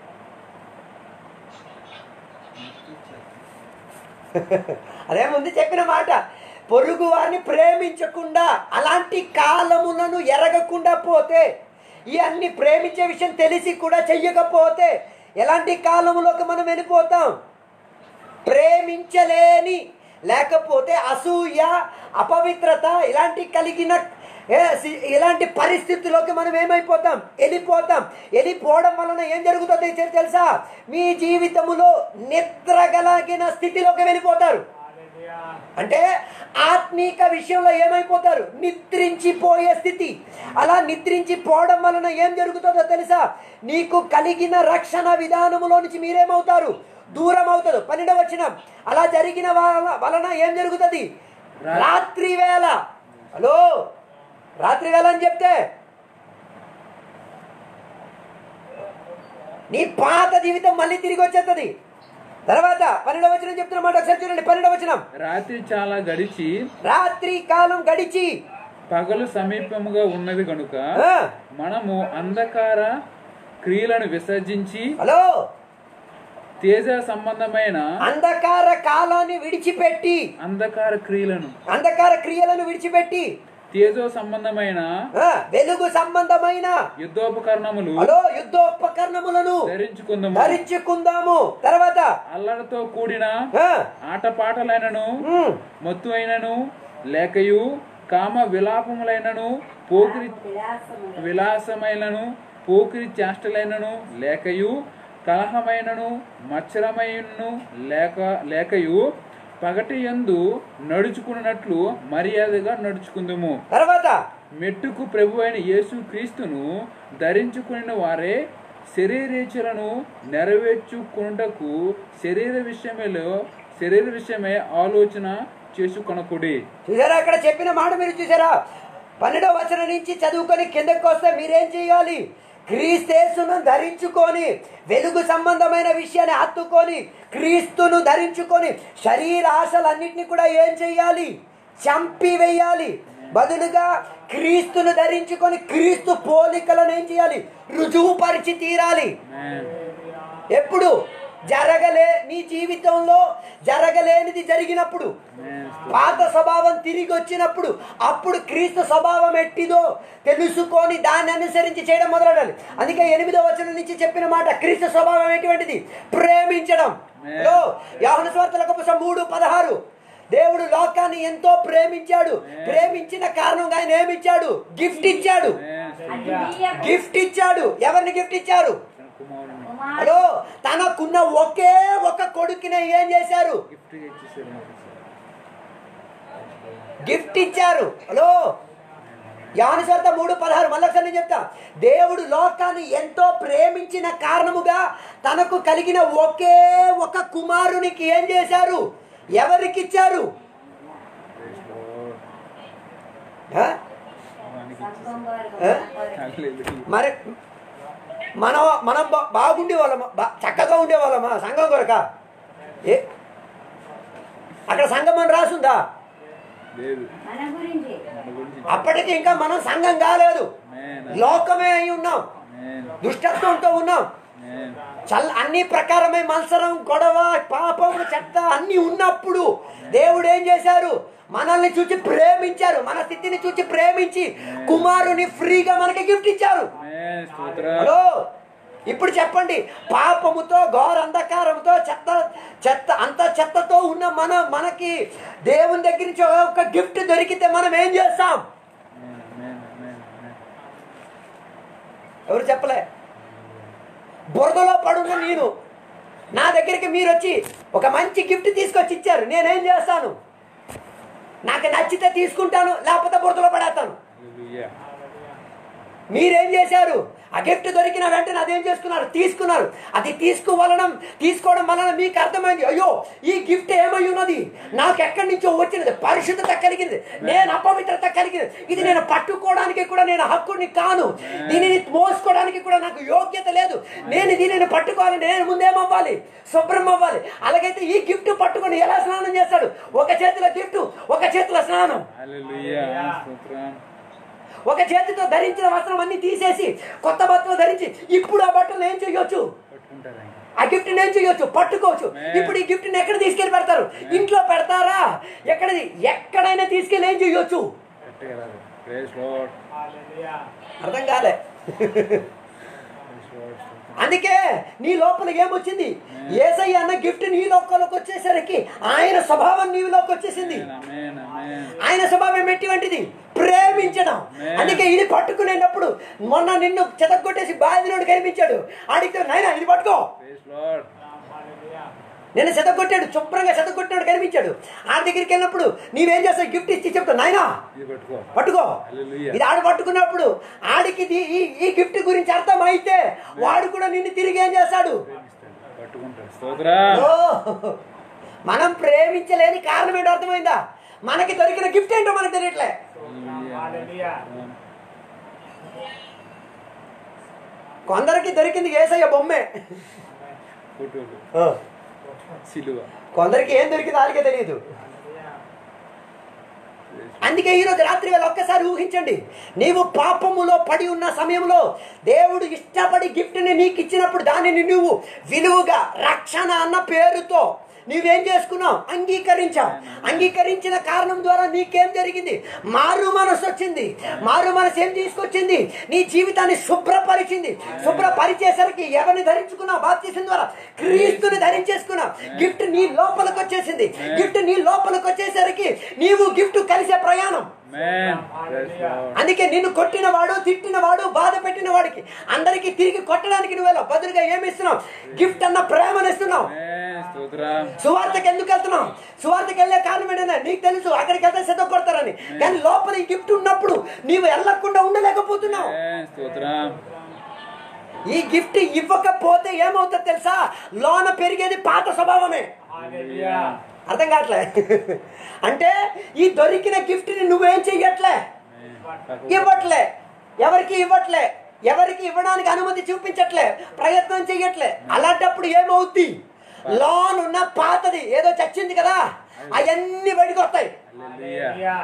అదే ముందు చెప్పిన మాట పొరుగు వారిని ప్రేమించకుండా అలాంటి కాలములను ఎరగకుండా పోతే ఈ అన్ని ప్రేమించే విషయం తెలిసి కూడా చెయ్యకపోతే ఎలాంటి కాలములోకి మనం వెళ్ళిపోతాం ప్రేమించలేని లేకపోతే అసూయ అపవిత్రత ఇలాంటి కలిగిన ఏ, సి- ఇలాంటి పరిస్థితుల్లోకి మనం ఏమైపోతాం వెళ్ళిపోతాం వెళ్ళిపోవడం వలన ఏం జరుగుతుంది తె- తెలుసా మీ జీవితములో నిద్రగలిగిన స్థితిలోకి వెళ్ళిపోతారు అంటే ఆత్మీక విషయంలో ఏమైపోతారు నిద్రించిపోయే స్థితి అలా నిద్రించిపోవడం వలన ఏం జరుగుతుందో తెలుసా నీకు కలిగిన రక్షణ విధానములో నుంచి మీరేమవుతారు దూరం అవుతారు పన్నెండవ వచ్చిన అలా జరిగిన వల- వలన ఏం జరుగుతుంది రాత్రి వేళ హలో రాత్రి వేళ అని చెప్తే నీ పాత జీవితం మళ్ళీ తిరిగి వచ్చేస్తుంది తర్వాత పన్నెండవ వచనం చెప్తున్న మాట ఒకసారి చూడండి పన్నెండవ వచనం రాత్రి చాలా గడిచి రాత్రి కాలం గడిచి పగలు సమీపముగా ఉన్నది కనుక ఆ, మనము అంధకార క్రియలను విసర్జించి హలో తేజ సంబంధమైన అంధకార కాలాన్ని విడిచిపెట్టి అంధకార క్రియలను అంధకార క్రియలను విడిచిపెట్టి తేజో సంబంధమైన ఆ, వెలుగు సంబంధమైన యుద్ధోపకరణములు హలో యుద్ధోపకరణములను ధరించుకుందాము ధరించుకుందాము తర్వాత అల్లరితో కూడిన ఆ, ఆటపాటలైనను ఉమ్, మత్తు అయినను లేకయు కామ విలాపములైనను పోకిరి విలాసమైనను పోకిరి చేష్టలైనను లేకయు కలహమైనను మత్సరమైనను లేక లేకయు పగటి యందు నడుచుకున్నట్లు మర్యాదగా నడుచుకుందుము తర్వాత మెట్టుకు ప్రభు అయిన యేసు క్రీస్తును ధరించుకుని వారే శరీరేచ్ఛలను నెరవేర్చుకున్నటకు శరీర విషయమేలో శరీర విషయమే ఆలోచన చేసుకొనకుడి చూసారా అక్కడ చెప్పిన మాట మీరు చూసారా పన్నెండవ వచనం నుంచి చదువుకొని కిందకి వస్తే మీరేం చేయాలి క్రీస్తేసును ధరించుకొని వెలుగు సంబంధమైన విషయాన్ని హత్తుకొని క్రీస్తును ధరించుకొని శరీర ఆశలన్నింటినీ కూడా ఏం చేయాలి చంపివేయాలి బదులుగా క్రీస్తును ధరించుకొని క్రీస్తు పోలికలను ఏం చేయాలి రుజువుపరిచి తీరాలి ఆమేన్. ఎప్పుడు జరగలే నీ జీవితంలో జరగలేనిది జరిగినప్పుడు ఆమేన్. పాత స్వభావం తిరిగి వచ్చినప్పుడు అప్పుడు క్రీస్తు స్వభావం ఎట్టిదో తెలుసుకొని దాన్ని అనుసరించి చేయడం మొదలడాలి అందుకే ఎనిమిదో వచనం నుంచి చెప్పిన మాట క్రీస్తు స్వభావం ఎటువంటిది ప్రేమించడం హలో, యోహాను సువార్తలకు పుస్తకం మూడు పదహారు దేవుడు లోకాన్ని ఎంతో ప్రేమించాడు ప్రేమించిన కారణంగా ఆయన ఏమిచ్చాడు గిఫ్ట్ ఇచ్చాడు ఆమేన్. గిఫ్ట్ ఇచ్చాడు ఎవరిని గిఫ్ట్ ఇచ్చారు తన కుమారుని హలో తనకున్న ఒకే ఒక కొడుకునే ఏం చేశారు గిఫ్ట్ ఇచ్చేసారు నాకు. గిఫ్ట్ ఇచ్చారు హలో యాని స్వార్థ మూడు పదహారు మళ్ళొకసారి నేను చెప్తా దేవుడు లోకాన్ని ఎంతో ప్రేమించిన కారణముగా తనకు కలిగిన ఒకే ఒక కుమారునికి ఏం చేశారు ఎవరికి ఇచ్చారు Praise Lord. ఆ? వానికి ఆ? Hallelujah. మరి మన మనం బా- బాగుండే వాళ్ళమా బా- చక్కగా ఉండేవాళ్ళమా సంఘం కొరక ఏ అక్కడ సంఘం అని రాసుందా లేదు మన గురించి మన గురించి అప్పటికి ఇంకా మనం సంఘం కాలేదు ఆమేన్. లోకమే అయి ఉన్నాం ఆమేన్. దుష్టత్వంతో ఉన్నాం ఆమేన్. చల్ అన్ని ప్రకారమై మత్సరం గొడవ పాపం చెత్త అన్ని ఉన్నప్పుడు దేవుడు ఏం చేశారు మనల్ని చూసి ప్రేమించారు మన స్థితిని చూసి ప్రేమించి కుమారుని ఫ్రీగా మనకి గిఫ్ట్ ఇచ్చారు ఆమేన్. స్తోత్రం. హలో ఇప్పుడు చెప్పండి పాపముతో ఘోర అంధకారంతో చెత్త చెత్త అంత చెత్తతో ఉన్న మన మనకి దేవుని దగ్గర నుంచి ఒక గిఫ్ట్ దొరికితే మనం ఏం చేస్తాం ఆమేన్. ఆమేన్. ఆమేన్. ఆమేన్. ఎవరు చెప్పలే బురదలో పడున్న నేను నా దగ్గరికి మీరు వచ్చి ఒక మంచి గిఫ్ట్ తీసుకొచ్చి ఇచ్చారు నేనేం చేస్తాను నాకు నచ్చితే తీసుకుంటాను లేకపోతే బురదలో పడేస్తాను Hallelujah. మీరేం చేశారు ఆ గిఫ్ట్ దొరికిన వెంటనే అదేం చేసుకున్నారు తీసుకున్నారు అది తీసుకోవలనం తీసుకోవడం వలన మీకు అర్థమైంది అయ్యో ఈ గిఫ్ట్ ఏమై ఉన్నది నాకు ఎక్కడి నుంచో వచ్చినది పరిశుద్ధత కలిగింది నేను అపవిత్రత కలిగింది ఇది నేను పట్టుకోవడానికి కూడా నేను హక్కుని కాను దీనిని మోసుకోవడానికి కూడా నాకు యోగ్యత లేదు నేను దీనిని పట్టుకోవాలి నేను ముందేమవ్వాలి శుభ్రం అవ్వాలి అలాగైతే ఈ గిఫ్ట్ పట్టుకొని ఎలా స్నానం చేస్తాడు ఒక చేతిలో గిఫ్ట్ ఒక చేతిలో స్నానం Hallelujah. స్తోత్రం. ఒక చేతితో ధరించిన వస్త్రం అన్ని తీసేసి కొత్త బట్టలు ధరించి ఇప్పుడు ఆ బట్టలు ఏం చేయొచ్చు పట్టుకుంటారా ఇంకా? ఆ గిఫ్ట్ ఏం చేయొచ్చు పట్టుకోవచ్చు Amen. ఇప్పుడు ఈ గిఫ్ట్ ఎక్కడ తీసుకెళ్లి పెడతారు ఇంట్లో పెడతారా ఎక్కడది ఎక్కడైనా తీసుకెళ్ళి ఏం చేయొచ్చు గట్టిగా రాదు. Praise Lord. అర్థం కాలే Praise Lord. స్తోత్రం. అందుకే నీ లోపల ఏమొచ్చింది ఏసయ్య అన్న గిఫ్ట్ నీ లోపలికి వచ్చేసరికి ఆయన స్వభావం నీలోకి వచ్చేసింది Amen. Amen. ఆయన స్వభావం ఎటువంటిది ప్రేమించడం Amen. అందుకే ఇది పట్టుకునేటప్పుడు మొన్న నిన్ను చెతగొట్టేసి బాధినోడు కనిపించాడు అడిగితే నాయన ఇది పట్టుకో Praise Lord. నేను చెతగొట్టాడు శుభ్రంగా చెతగొట్టాడు కనిపించాడు ఆ దగ్గరికి వెళ్ళినప్పుడు నీవేం చేస్తావు గిఫ్ట్ ఇచ్చి చెప్తావు నాయనా ఇది పట్టుకో పట్టుకో Hallelujah. ఇది ఆడు పట్టుకున్నప్పుడు ఆడికి ఇది ఈ ఈ గిఫ్ట్ గురించి అర్థం అయితే వాడు కూడా నిన్ను తిరిగి ఏం చేస్తాడు ప్రేమిస్తాడు. పట్టుకుంటాడు స్తోత్రం ఓ! మనం ప్రేమించలేని కారణం ఏంటో అర్థమైందా మనకి దొరికిన గిఫ్ట్ ఏంటో మనకు తెలియట్లే Hallelujah. స్తోత్రం. కొందరికి దొరికింది ఏసయ్య బొమ్మే ఫోటోలు ఆ. సిలువ కొందరికి ఏం దొరికిందో వాళ్ళకే తెలియదు అందుకే ఈరోజు రాత్రి వేళ ఒక్కసారి ఊహించండి నీవు పాపములో పడి ఉన్న సమయంలో దేవుడు ఇష్టపడి గిఫ్ట్ని నీకు ఇచ్చినప్పుడు దానిని నువ్వు విలువగా రక్షణ అన్న పేరుతో నువ్వేం చేసుకున్నావు అంగీకరించావు అంగీకరించిన కారణం ద్వారా నీకేం జరిగింది మారు మనసు వచ్చింది మారు మనసు ఏం తీసుకొచ్చింది నీ జీవితాన్ని శుభ్రపరిచింది శుభ్రపరిచేసరికి ఎవరిని ధరించుకున్నావు బాప్తీసం ద్వారా క్రీస్తుని ధరించేసుకున్నావు గిఫ్ట్ నీ లోపలికి వచ్చేసింది గిఫ్ట్ నీ లోపలికి వచ్చేసరికి నీవు గిఫ్ట్ కలిసే ప్రయాణం Amen. Praise Lord. అందుకే నిన్ను కొట్టిన వాడు తిట్టిన వాడు బాధ పెట్టిన వాడికి అందరికి తిరిగి కొట్టడానికి నువ్వు వెళ్ళావు బదులుగా ఏమి ఇస్తున్నావు గిఫ్ట్ అన్న ప్రేమను ఇస్తున్నావు Amen. స్తోత్రం సువార్తకి ఎందుకు వెళ్తున్నావు సువార్తకి వెళ్ళే కారణం ఏంటంటే నీకు తెలుసు అక్కడికి వెళ్తే సిద్ధ కొడతారని కానీ లోపల ఈ గిఫ్ట్ ఉన్నప్పుడు నీవు వెళ్ళకుండా ఉండలేకపోతున్నావు Amen. స్తోత్రం ఈ గిఫ్ట్ ఇవ్వకపోతే ఏమవుతుందో తెలుసా లోన పెరిగేది పాత స్వభావమే Hallelujah. అర్థం కావట్లే అంటే ఈ దొరికిన గిఫ్ట్ని నువ్వేం చెయ్యట్లే Amen. ఇవ్వట్లే ఎవరికి ఇవ్వట్లే ఎవరికి ఇవ్వడానికి అనుమతి చూపించట్లే ప్రయత్నం చెయ్యట్లే అలాంటప్పుడు ఏమవుద్ది లోన్ ఉన్న పాతది ఏదో చచ్చింది కదా అవన్నీ బయటకు వస్తాయి Hallelujah.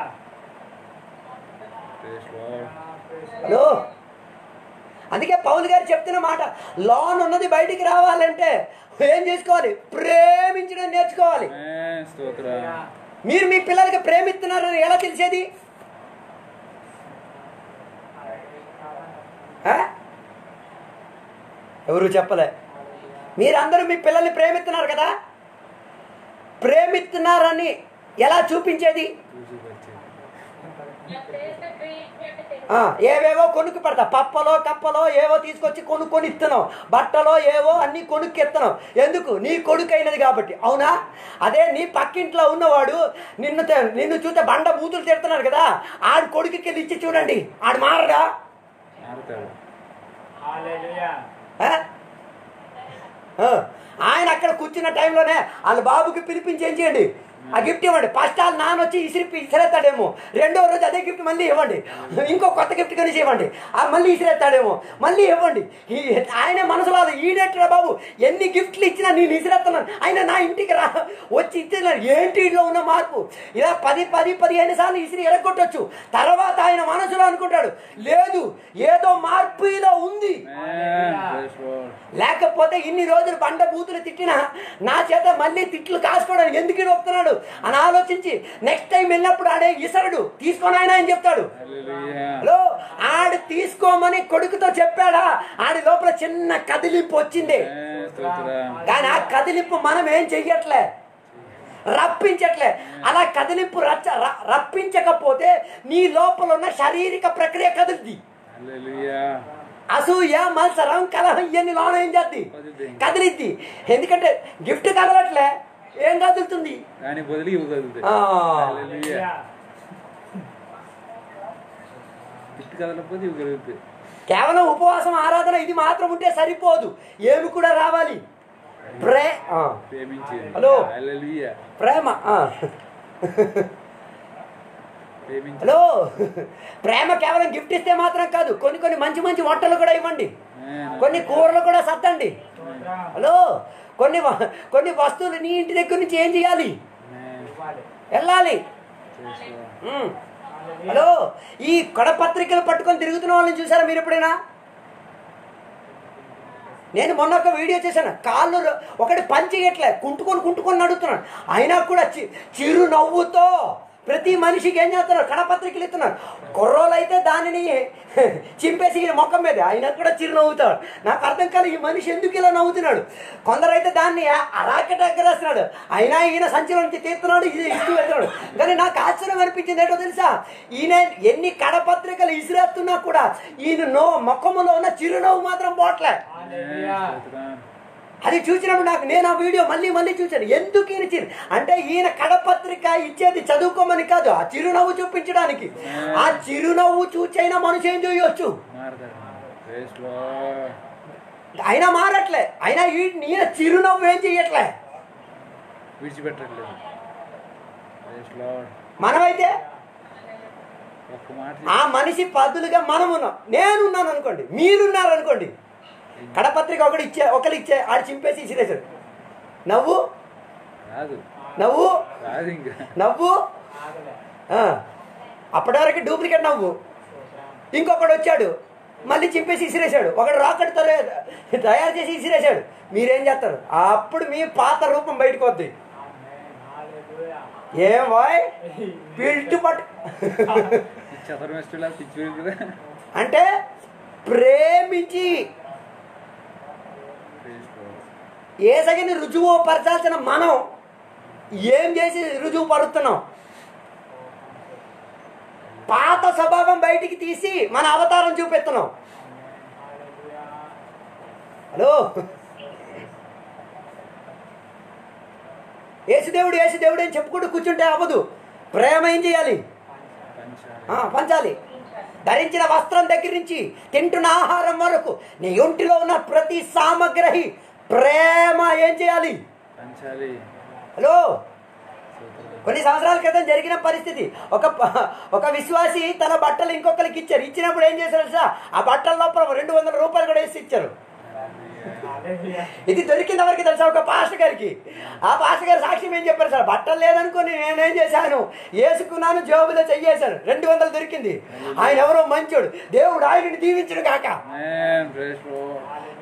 Praise Lord. హలో అందుకే పౌలు గారు చెప్తున్న మాట లోన్ ఉన్నది బయటికి రావాలంటే ఏం చేసుకోవాలి ప్రేమించడం నేర్చుకోవాలి Amen. స్తోత్రం మీరు మీ పిల్లలకి ప్రేమిస్తున్నారని ఎలా తెలిసేది ఆ? ఎవరు చెప్పలే మీరందరూ మీ పిల్లల్ని ప్రేమిస్తున్నారు కదా ప్రేమిస్తున్నారని ఎలా చూపించేది చూసి వచ్చేది ఆ, ఏవేవో కొనుక్కు పెడతా పప్పలో కప్పలో ఏవో తీసుకొచ్చి కొనుక్కొని ఇస్తున్నావు బట్టలో ఏవో అన్ని కొనుక్కి ఇస్తున్నావు ఎందుకు నీ కొడుకు అయినది కాబట్టి అవునా అదే నీ పక్కింట్లో ఉన్నవాడు నిన్ను తె- నిన్ను చూస్తే బండ బూతులు తిడుతున్నాడు కదా ఆడు కొడుకుకి వెళ్ళి ఇచ్చి చూడండి ఆడు మారడా మారుతాడు ఆ? ఆ, ఆయన అక్కడ కూర్చున్న టైంలోనే వాళ్ళ బాబుకి పిలిపించి ఏం చేయండి ఆ గిఫ్ట్ ఇవ్వండి ఫస్ట్ వాళ్ళ నాన్న వచ్చి ఇసిరి ఇసిరేస్తాడేమో రెండో రోజు అదే గిఫ్ట్ మళ్ళీ ఇవ్వండి ఇంకో కొత్త గిఫ్ట్ కనిసి ఇవ్వండి ఆ మళ్ళీ ఇసిరేస్తాడేమో మళ్ళీ ఇవ్వండి ఈ ఆయన మనసులో అది ఈడేట్రా బాబు ఎన్ని గిఫ్ట్లు ఇచ్చినా నేను ఇసిరేస్తున్నాను ఆయన నా ఇంటికి రా వచ్చి ఇచ్చినాడు ఏంటి ఇంట్లో ఉన్న మార్పు ఇలా పది పది పదిహేను సార్లు ఇసిరి ఎరగొట్టొచ్చు తర్వాత ఆయన మనసులో అనుకుంటాడు లేదు ఏదో మార్పు ఇలా ఉంది Amen. Praise Lord. లేకపోతే ఇన్ని రోజులు బండ బూతులు తిట్టినా నా చేత మళ్ళీ తిట్లు కాసుకోవడానికి ఎందుకు ఈడు వస్తున్నాడు అని ఆలోచించి నెక్స్ట్ టైం వెళ్ళినప్పుడు ఆడే ఇసరడు తీసుకొని ఆయన అని చెప్తాడు Hallelujah. హలో ఆడు తీసుకోమని కొడుకుతో చెప్పాడా ఆడి లోపల చిన్న కదిలింపు వచ్చింది Amen. స్తోత్రం కానీ ఆ కదిలింపు మనం ఏం చెయ్యట్లే రప్పించట్లే అలా కదిలింపు రచ్చ ర- రప్పించకపోతే నీ లోపల ఉన్న శారీరక ప్రక్రియ కదులుద్ది Hallelujah. అసూయ మత్సరం కలహం ఇవన్నీ లోన ఏం చేద్ది కదులుతాయి. కదిలిద్ది ఎందుకంటే గిఫ్ట్ కదలట్లే ఏం కదులుతుంది దాని బదులు ఇవి కదులుతాయి ఆ. Hallelujah. ఇటు కదలకపోతే ఇవి కదులుతాయి కేవలం ఉపవాసం ఆరాధన ఇది మాత్రం ఉంటే సరిపోదు ఏమి కూడా రావాలి ప్రే ఆ, ప్రేమించేది హలో. Hallelujah. ప్రేమ ఆ. ప్రేమించేది హలో ప్రేమ కేవలం గిఫ్ట్ ఇస్తే మాత్రం కాదు కొన్ని కొన్ని మంచి మంచి వంటలు కూడా ఇవ్వండి Amen. కొన్ని కూరలు కూడా సర్దండి హలో కొన్ని వ- కొన్ని వస్తువులు నీ ఇంటి దగ్గర నుంచి ఏం చేయాలి Amen. వెళ్ళాలి Praise Lord. ఉమ్. హలో ఈ కడపత్రికలు పట్టుకొని తిరుగుతున్న వాళ్ళని చూసారా మీరు ఎప్పుడైనా నేను మొన్న ఒక వీడియో చేశాను కాళ్ళు ర- ఒకటి పని చేయట్లే కుంటుకొని కుంటుకొని నడుస్తున్నాడు అయినా కూడా చి చిరు నవ్వుతో ప్రతి మనిషికి ఏం చేస్తున్నారు కడపత్రికలు ఇస్తున్నారు కుర్రోలు అయితే దానిని చింపేసి ఈయన మొక్కం మీద అయినా కూడా చిరు నవ్వుతాడు నాకు అర్థం కాదు ఈ మనిషి ఎందుకు ఇలా నవ్వుతున్నాడు కొందరైతే దాన్ని అలాగే దగ్గరేస్తున్నాడు అయినా ఈయన సంచిలో నుంచి తీస్తున్నాడు ఇది ఇస్తూ వెళ్తున్నాడు కానీ నాకు ఆశ్చర్యం అనిపించింది ఏంటో తెలుసా ఈయన ఎన్ని కడపత్రికలు ఇసిరేస్తున్నా కూడా ఈయన నో మొక్కములో ఉన్న చిరునవ్వు మాత్రం పోట్లే Amen. స్తోత్రం. అది చూసినప్పుడు నాకు నేను ఆ వీడియో మళ్ళీ మళ్ళీ చూశాను ఎందుకు ఈయన చిరు అంటే ఈయన కడపత్రిక ఇచ్చేది చదువుకోమని కాదు ఆ చిరునవ్వు చూపించడానికి ఆ చిరునవ్వు చూచైనా మనిషి ఏం చేయొచ్చు మారతాడు Praise Lord. అయినా మారట్లే అయినా ఈ- ఈయన చిరునవ్వు ఏం చెయ్యట్లే విడిచిపెట్టట్లేదు Praise Lord. మనమైతే ఒక్క మాట ఆ మనిషి పదులుగా మనం ఉన్నాం నేనున్నాను అనుకోండి మీరున్నారు అనుకోండి కడపత్రిక ఒకటి ఇచ్చే ఒకరు ఇచ్చే ఆడు చింపేసి ఇసిరేశాడు నవ్వు రాదు నవ్వు రాదు ఇంకా నవ్వు ఆ, అప్పటి వరకు డూప్లికేట్ నవ్వు ఇంకొకడు వచ్చాడు మళ్ళీ చింపేసి ఇసిరేశాడు ఒకడు రాకెట్ తయారు తయారు చేసి ఇసిరేశాడు మీరేం చేస్తారు అప్పుడు మీ పాత రూపం బయటకు వద్ది ఏం వాయ్ పిల్టు పట్టు చదరం ఇష్టం పిచ్చి కదా అంటే ప్రేమించి ఏసగిని రుజువు పరచాల్సిన మనం ఏం చేసి రుజువు పరుస్తున్నాం పాత స్వభావం బయటికి తీసి మన అవతారం చూపెడుతున్నాం హలో యేసుదేవుడు యేసుదేవుడు అని చెప్పుకుంటూ కూర్చుంటే అవ్వదు ప్రేమ ఏం చేయాలి ఆ, పంచాలి ధరించిన వస్త్రం దగ్గర నుంచి తింటున్న ఆహారం వరకు నీ ఒంటిలో ఉన్న ప్రతి సామగ్రి ప్రేమ ఏం చేయాలి పంచాలి హలో కొన్ని సంవత్సరాల క్రితం జరిగిన పరిస్థితి ఒక ప- ఒక విశ్వాసి తన బట్టలు ఇంకొకరికి ఇచ్చారు ఇచ్చినప్పుడు ఏం చేశారు తెలుసా ఆ బట్టల లోపల రెండు వందల రూపాయలు కూడా వేసి ఇచ్చారు ఇది దొరికింది ఎవరికి తెలుసా ఒక పాస్టర్ గారికి ఆ పాస్టర్ గారు సాక్ష్యం ఏం చెప్పారు సార్ బట్టలు లేదనుకుని నేనేం చేశాను వేసుకున్నాను జోబులో చెయ్యేశాను రెండు వందలు దొరికింది ఆయన ఎవరో మంచోడు దేవుడు ఆయనని దీవించడు కాక Man, praise Lord.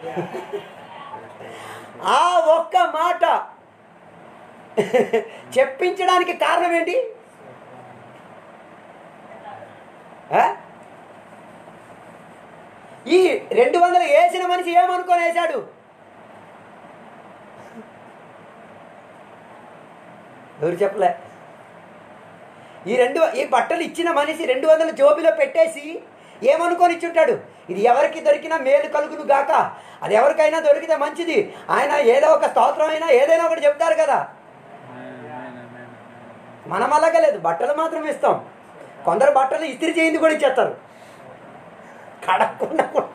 ఆ ఒక్క మాట చెప్పించడానికి కారణం ఏంటి ఆ? ఈ రెండు వందలు వేసిన మనిషి ఏమనుకొని వేశాడు ఎవరు చెప్పలే ఈ రెండు ఈ బట్టలు ఇచ్చిన మనిషి రెండు వందల జోబిలో పెట్టేసి ఏమనుకొని ఇచ్చుంటాడు ఇది ఎవరికి దొరికినా మేలు కలుగును గాక అది ఎవరికైనా దొరికితే మంచిది ఆయన ఏదో ఒక స్తోత్రం అయినా ఏదైనా ఒకటి చెప్తారు కదా Amen, amen, amen, amen. మనం అలాగే లేదు బట్టలు మాత్రం ఇస్తాం కొందరు బట్టలు ఇస్త్రీ చేయింది కూడా ఇచ్చేస్తారు కడగకుండా కూడా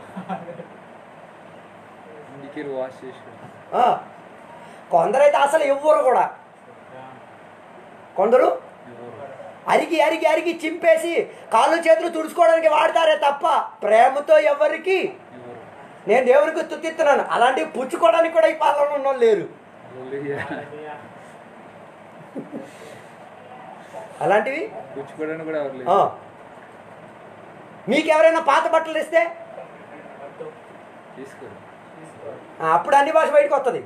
ఇంటికి వాష్ చేసి ఆ. కొందరైతే అసలు ఇవ్వరు కూడా కొందరు ఎవరు అరిగి అరిగి అరిగి చింపేసి కాళ్ళు చేతులు తుడుచుకోవడానికి వాడతారే తప్ప ప్రేమతో ఎవరికి ఎవరు నేను దేవునికి తుత్తిస్తున్నాను అలాంటివి పుచ్చుకోవడానికి కూడా ఈ పాలన ఉన్న వాళ్ళు లేరు Hallelujah. అలాంటివి పుచ్చుకోవడానికి కూడా ఎవరు ఆ. లేదు మీకు ఎవరైనా పాత బట్టలు ఇస్తే తీసుకోరు ఆ, అప్పుడు అన్ని భాష బయటకు వస్తుంది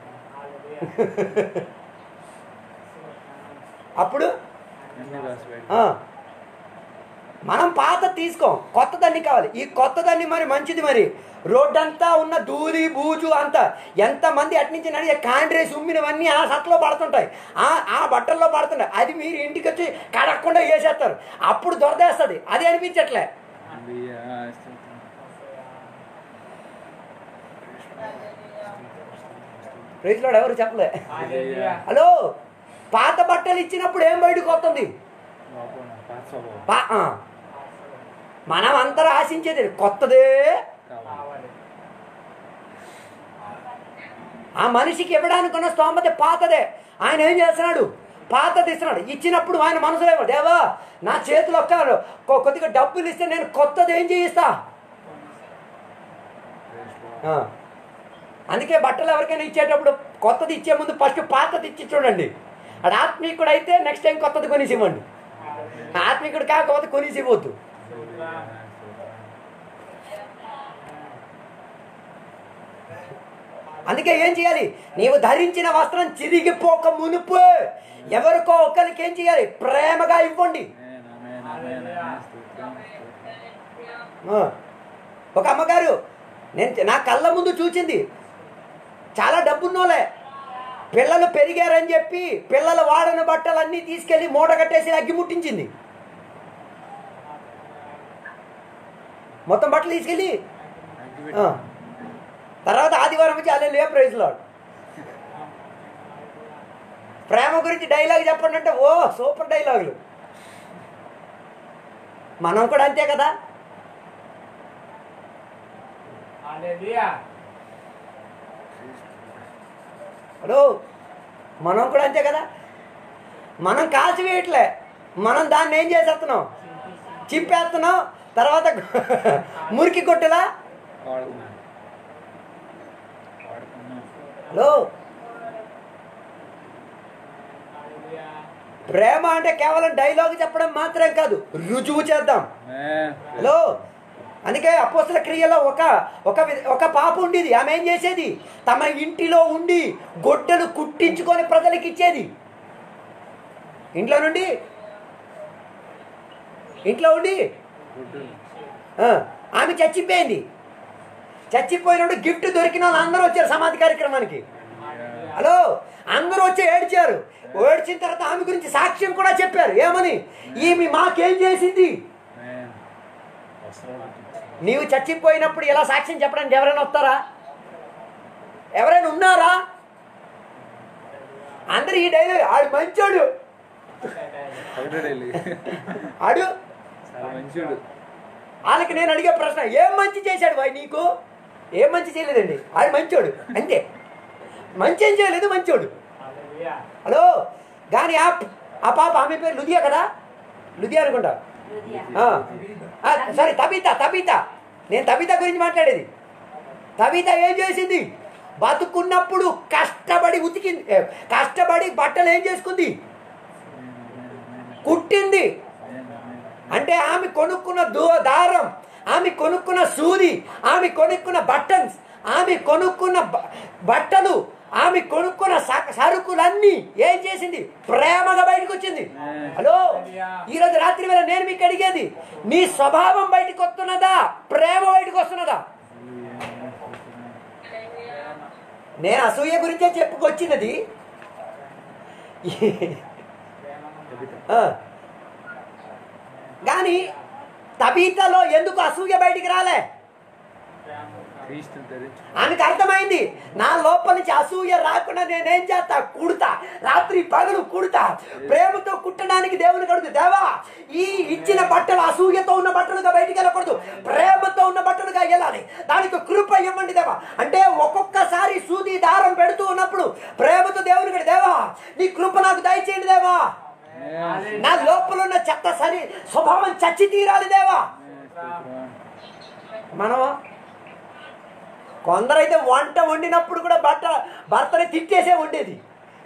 అప్పుడు అన్ని రాసి బయట ఆ, మనం పాత తీసుకోం కొత్త దాన్ని కావాలి ఈ కొత్త దాన్ని మరి మంచిది మరి రోడ్డంతా ఉన్న ధూళి బూజు అంతా ఎంతమంది అట్నుంచి నడిచే కాండ్రేసి ఉమ్మినవన్నీ ఆ సట్లో పడుతుంటాయి ఆ ఆ బట్టల్లో పడుతుంటాయి అది మీరు ఇంటికి వచ్చి కడగకుండా వేసేస్తారు అప్పుడు దొరదేస్తుంది అది అనిపించట్లే Hallelujah. స్తోత్రం. రైతులో ఎవరు చెప్పలే Hallelujah. హలో పాత బట్టలు ఇచ్చినప్పుడు ఏం బయటకు వస్తుంది లోపల పాత స్వభావం పా- ఆ. మనం అంతరం ఆశించేది కొత్తదే కావాలి ఆ మనిషికి ఇవ్వడానికి ఉన్న స్తోమత పాతదే ఆయన ఏం చేస్తున్నాడు పాతది ఇస్తున్నాడు ఇచ్చినప్పుడు ఆయన మనసులో ఏమో, దేవా నా చేతిలో ఒక్క కొ- కొద్దిగా డబ్బులు ఇస్తే నేను కొత్తది ఏం చేయిస్తా Praise Lord. ఆ. అందుకే బట్టలు ఎవరికైనా ఇచ్చేటప్పుడు కొత్తది ఇచ్చే ముందు ఫస్ట్ పాతది ఇచ్చి చూడండి అది ఆత్మీకుడు అయితే నెక్స్ట్ టైం కొత్తది కొనిసి ఇవ్వండి ఆత్మీకుడు కాకపోతే కొనిసి ఇవ్వద్దు Hallelujah. స్తోత్రం. అందుకే ఏం చేయాలి నీవు ధరించిన వస్త్రం చిరిగిపోక మునుపు ఎవరికో ఒకరికి ఏం చేయాలి ప్రేమగా ఇవ్వండి Amen, amen, amen, amen. స్తోత్రం, స్తోత్రం. ఆ. ఒక అమ్మగారు నేను నా కళ్ళ ముందు చూచింది చాలా డబ్బున్నోలే పిల్లలు పెరిగారని చెప్పి పిల్లలు వాడని బట్టలన్నీ తీసుకెళ్లి మూట కట్టేసి అగ్గి ముట్టించింది మొత్తం బట్టలు తీసుకెళ్ళి అగ్గి ఆ. పెట్టు. తర్వాత ఆదివారం వచ్చి అల్లే లే ప్రైజ్లో ప్రేమ గురించి డైలాగ్ చెప్పండి అంటే ఓ సూపర్ డైలాగులు మనం కూడా అంతే కదా హలో మనం కూడా అంతే కదా మనం కాల్చివేయట్లే మనం దాన్ని ఏం చేసేస్తున్నాం చింపేస్తున్నాం తర్వాత మురికి కొట్టులా వాడుతున్నాను హలో ప్రేమ అంటే కేవలం డైలాగ్ చెప్పడం మాత్రం కాదు రుజువు చేద్దాం Amen. హలో అందుకే అపోస్తుల క్రియలో ఒక ఒక వి- ఒక పాప ఉండేది ఆమె ఏం చేసేది తమ ఇంటిలో ఉండి గొడ్డలు కుట్టించుకొని ప్రజలకు ఇచ్చేది ఇంట్లో నుండి ఇంట్లో ఉండి Good. ఆ, ఆమె చచ్చిపోయింది చచ్చిపోయినప్పుడు గిఫ్ట్ దొరికిన వాళ్ళు అందరూ వచ్చారు సమాధి కార్యక్రమానికి హలో అందరూ వచ్చి ఏడ్చారు ఏడ్చిన తర్వాత ఆమె గురించి సాక్ష్యం కూడా చెప్పారు ఏమని ఈమె మాకేం చేసింది Amen. నీవు చచ్చిపోయినప్పుడు ఇలా సాక్ష్యం చెప్పడానికి ఎవరైనా వస్తారా ఎవరైనా ఉన్నారా అందరు ఈ డైలీ ఆడు మంచోడు ఒకటే డైలీ ఆడు చాలా మంచివాడు వాళ్ళకి నేను అడిగే ప్రశ్న ఏం మంచి చేశాడు వాయి నీకు ఏం మంచి చేయలేదండి ఆడు మంచోడు అంతే మంచి ఏం చేయలేదు మంచోడు హలో కానీ ఆ ఆ పాప ఆమె పేరు లుదియా కదా లుదియా అనుకుంటా ఆ. ఆ, సరే తబిత తబిత నేను తబిత గురించి మాట్లాడేది తబిత ఏం చేసింది బతుకున్నప్పుడు కష్టపడి ఉతికింది ఏ, కష్టపడి బట్టలు ఏం చేసుకుంది కుట్టింది అంటే ఆమె కొనుక్కున్న దో దారం ఆమె కొనుక్కున్న సూది ఆమె కొనుక్కున్న బటన్స్ ఆమె కొనుక్కున్న బ- బట్టలు ఆమె కొనుక్కున్న స- సరుకులన్నీ ఏం చేసింది ప్రేమగా బయటకు వచ్చింది హలో ఈరోజు రాత్రి వేళ నేను మీకు అడిగేది నీ స్వభావం బయటకు వస్తున్నదా ప్రేమ బయటకు వస్తున్నదా నేను అసూయ గురించే చెప్పుకొచ్చినది ఆ. కానీ తబీతలో ఎందుకు అసూయ బయటికి రాలే క్రీస్తుని ధరించి ఆమెకు అర్థమైంది నా లోపల నుంచి అసూయ రాకుండా నేనేం చేస్తా కుడతా రాత్రి పగలు కుడతా ప్రేమతో కుట్టడానికి దేవుని కడుగు దేవా ఈ ఇచ్చిన బట్టలు అసూయతో ఉన్న బట్టలుగా బయటికి వెళ్ళకూడదు ప్రేమతో ఉన్న బట్టలుగా వెళ్ళాలి దానికి కృప ఇవ్వండి దేవా అంటే ఒక్కొక్కసారి సూది దారం పెడుతూ ఉన్నప్పుడు ప్రేమతో దేవుని కడు దేవా నీ కృప నాకు దయచేయండి దేవా Amen. నా లోపల ఉన్న చెత్త సరి స్వభావం చచ్చి తీరాలి దేవా స్తోత్రం. మనం కొందరైతే వంట వండినప్పుడు కూడా బట్ట భర్తని తిట్టేసే వండేది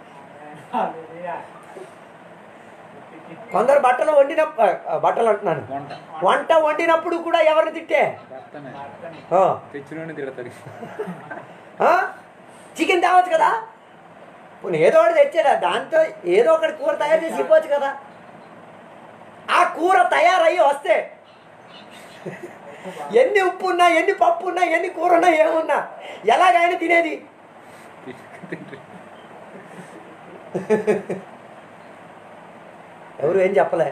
కొందరు బట్టలు వండిన ఆ, బట్టలు అంటున్నాను వంట వంట వండినప్పుడు కూడా ఎవరిని తిట్టే భర్తనే ఆ, తెచ్చినోడిని తిడతాడు ఆ? చికెన్ తేవచ్చు కదా పోనీ ఏదో ఒకటి తెచ్చాడా దాంతో ఏదో ఒకటి కూర తయారు చేసి ఇవ్వచ్చు కదా ఆ కూర తయారయ్యి వస్తే ఎన్ని ఉప్పు ఉన్నా ఎన్ని పప్పు ఉన్నా ఎన్ని కూర ఉన్నా ఏమున్నా ఎలాగైనా తినేది తింటాడు. ఎవరు ఏం చెప్పలే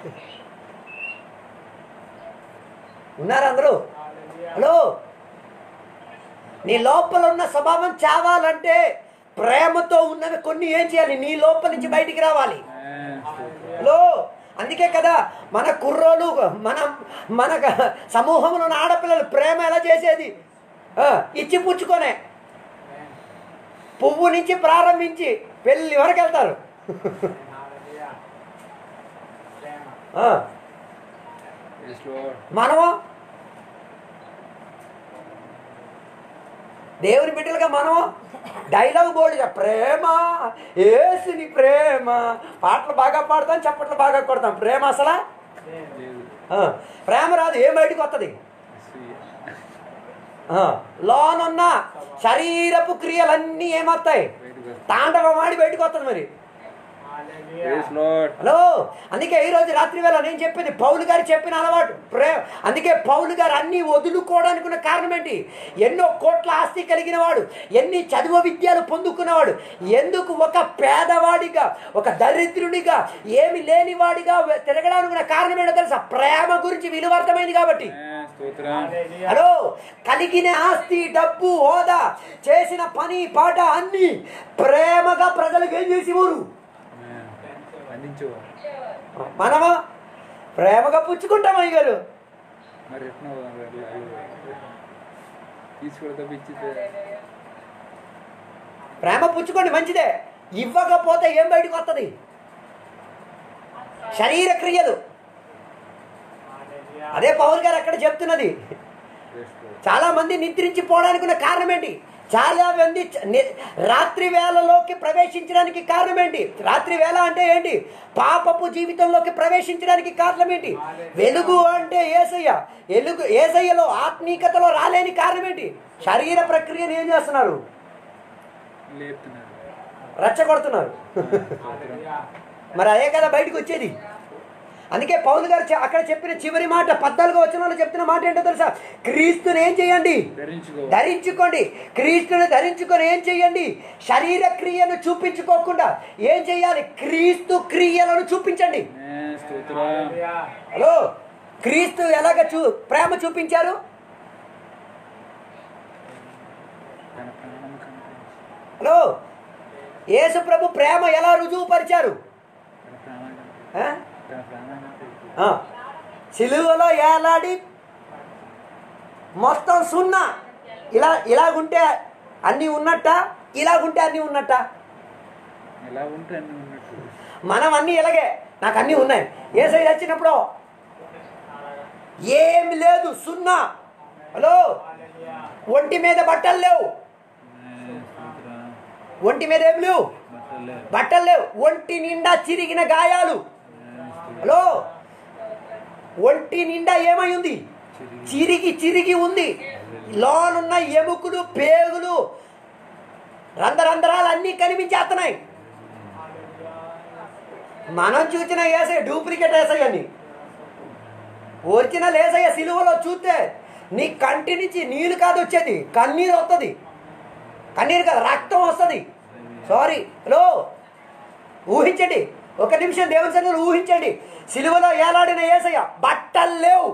ఉన్నారు అందరూ హలో నీ లోపల ఉన్న స్వభావం చావాలంటే ప్రేమతో ఉన్నవి కొన్ని ఏం చేయాలి నీ లోపల నుంచి బయటికి రావాలి Amen. స్తోత్రం. హలో అందుకే కదా మన కుర్రోలు మన మన సమూహంలో ఉన్న ఆడపిల్లలు ప్రేమ ఎలా చేసేది ఆ, ఇచ్చి పుచ్చుకొనే పువ్వు నుంచి ప్రారంభించి పెళ్ళి వరకు వెళ్తారు ఆ, Yes, Lord. మనము దేవుని బిడ్డలుగా మనము డైలాగ్ బోర్డుగా ప్రేమ ఏసుని ప్రేమ పాటలు బాగా పాడతాం చప్పట్లు బాగా కొడతాం ప్రేమ అసలా లేదు ఆ, ప్రేమ రాదు ఏం బయటకు వస్తుంది అసూయ. ఆ, లోనున్న శరీరపు క్రియలన్నీ ఏమొస్తాయి బయటకు వస్తా. తాండవం ఆడి బయటకు వస్తుంది మరి Yes, Lord. హలో అందుకే ఈ రోజు రాత్రి వేళ నేను చెప్పింది పౌలు గారు చెప్పిన అలవాటు ప్రే అందుకే పౌలు గారు అన్ని వదులుకోవడానికి ఉన్న కారణం ఏంటి ఎన్నో కోట్ల ఆస్తి కలిగిన వాడు ఎన్ని చదువు విద్యలు పొందుకున్నవాడు ఎందుకు ఒక పేదవాడిగా ఒక దరిద్రుడిగా ఏమి లేనివాడిగా తిరగడానికి ఉన్న కారణం ఏంటో తెలుసా ప్రేమ గురించి విలువార్థమైంది కాబట్టి Amen. స్తోత్రం. హలో కలిగిన ఆస్తి డబ్బు హోదా చేసిన పని పాట అన్ని ప్రేమగా ప్రజలకు ఏం చేసేవారు Amen. అందించేవా మనమా ప్రేమగా పుచ్చుకుంటాం అయ్య గారు మరి ఎట్లా తీసుకుని తప్పించితే ప్రేమ పుచ్చుకోండి మంచిదే ఇవ్వకపోతే ఏం బయటకు వస్తుంది శరీర క్రియలు అదే పౌల్ గారు అక్కడ చెప్తున్నది Yes, Lord. చాలా మంది నిద్రించి పోవడానికి ఉన్న కారణం ఏంటి చాలా మంది చ- ని- రాత్రి వేళలోకి ప్రవేశించడానికి కారణం ఏంటి రాత్రి వేళ అంటే ఏంటి పాపపు జీవితంలోకి ప్రవేశించడానికి కారణం ఏంటి వెలుగు అంటే ఏసయ్య వెలుగు ఏసయ్యలో ఆత్మీకతలో రాలేని కారణం ఏంటి శరీర ప్రక్రియను ఏం చేస్తున్నారు లేపుతున్నారు రెచ్చగొడుతున్నారు మరి అదే కదా బయటకు వచ్చేది అందుకే పౌలు గారు చె- అక్కడ చెప్పిన చివరి మాట పద్నాలుగో వచనంలో చెప్తున్న మాట ఏంటో తెలుసా క్రీస్తుని ఏం చేయండి ధరించుకో ధరించుకోండి క్రీస్తుని ధరించుకొని ఏం చేయండి శరీర క్రియను చూపించుకోకుండా ఏం చేయాలి క్రీస్తు క్రియలను చూపించండి ఏ స్తోత్రం హలో క్రీస్తు ఎలాగ చూ ప్రేమ చూపించారు తన ప్రాణం కనిపించి హలో యేసు ప్రభు ప్రేమ ఎలా రుజువుపరిచారు తన ప్రాణం కనిపించి ఆ? తన ప్రాణం కనిపించి ఆ, సిలువలో ఏలాడి మొత్తం సున్నా ఇలా ఇలాగుంటే అన్నీ ఉన్నట్ట ఇలాగుంటే అన్నీ ఉన్నట్ట ఎలా ఉంటే అన్ని ఉన్నట్టు మనం అన్నీ ఇలాగే నాకు అన్నీ ఉన్నాయి ఏ సైజ్ వచ్చినప్పుడు ఏమి లేదు సున్నా హలో ఒంటి మీద బట్టలు లేవు ఏ స్తోత్రం ఒంటి మీద ఏం లేవు బట్టలే బట్టలు లేవు ఒంటి నిండా చిరిగిన గాయాలు ఏ స్తోత్రం హలో ఒంటి నిండా ఏమై ఉంది చిరిగి చిరిగి చిరిగి ఉంది లోనున్న ఎముకలు పేగులు రంధ్రరంధ్రాలు అన్నీ కనిపించేస్తున్నాయి మనం చూసిన ఏసయ్య డూప్లికేట్ ఏసయ్య అని ఒరిజినల్ ఏసయ్య సిలువలో చూస్తే నీ కంటి నుంచి నీళ్ళు కాదు వచ్చేది కన్నీరు వస్తుంది కన్నీరు కాదు రక్తం వస్తుంది సారీ హలో ఊహించండి ఒక నిమిషం దేవుని సన్నిధిలో ఊహించండి సిలువలో ఏలాడిన ఏసయ్య బట్టలు లేవు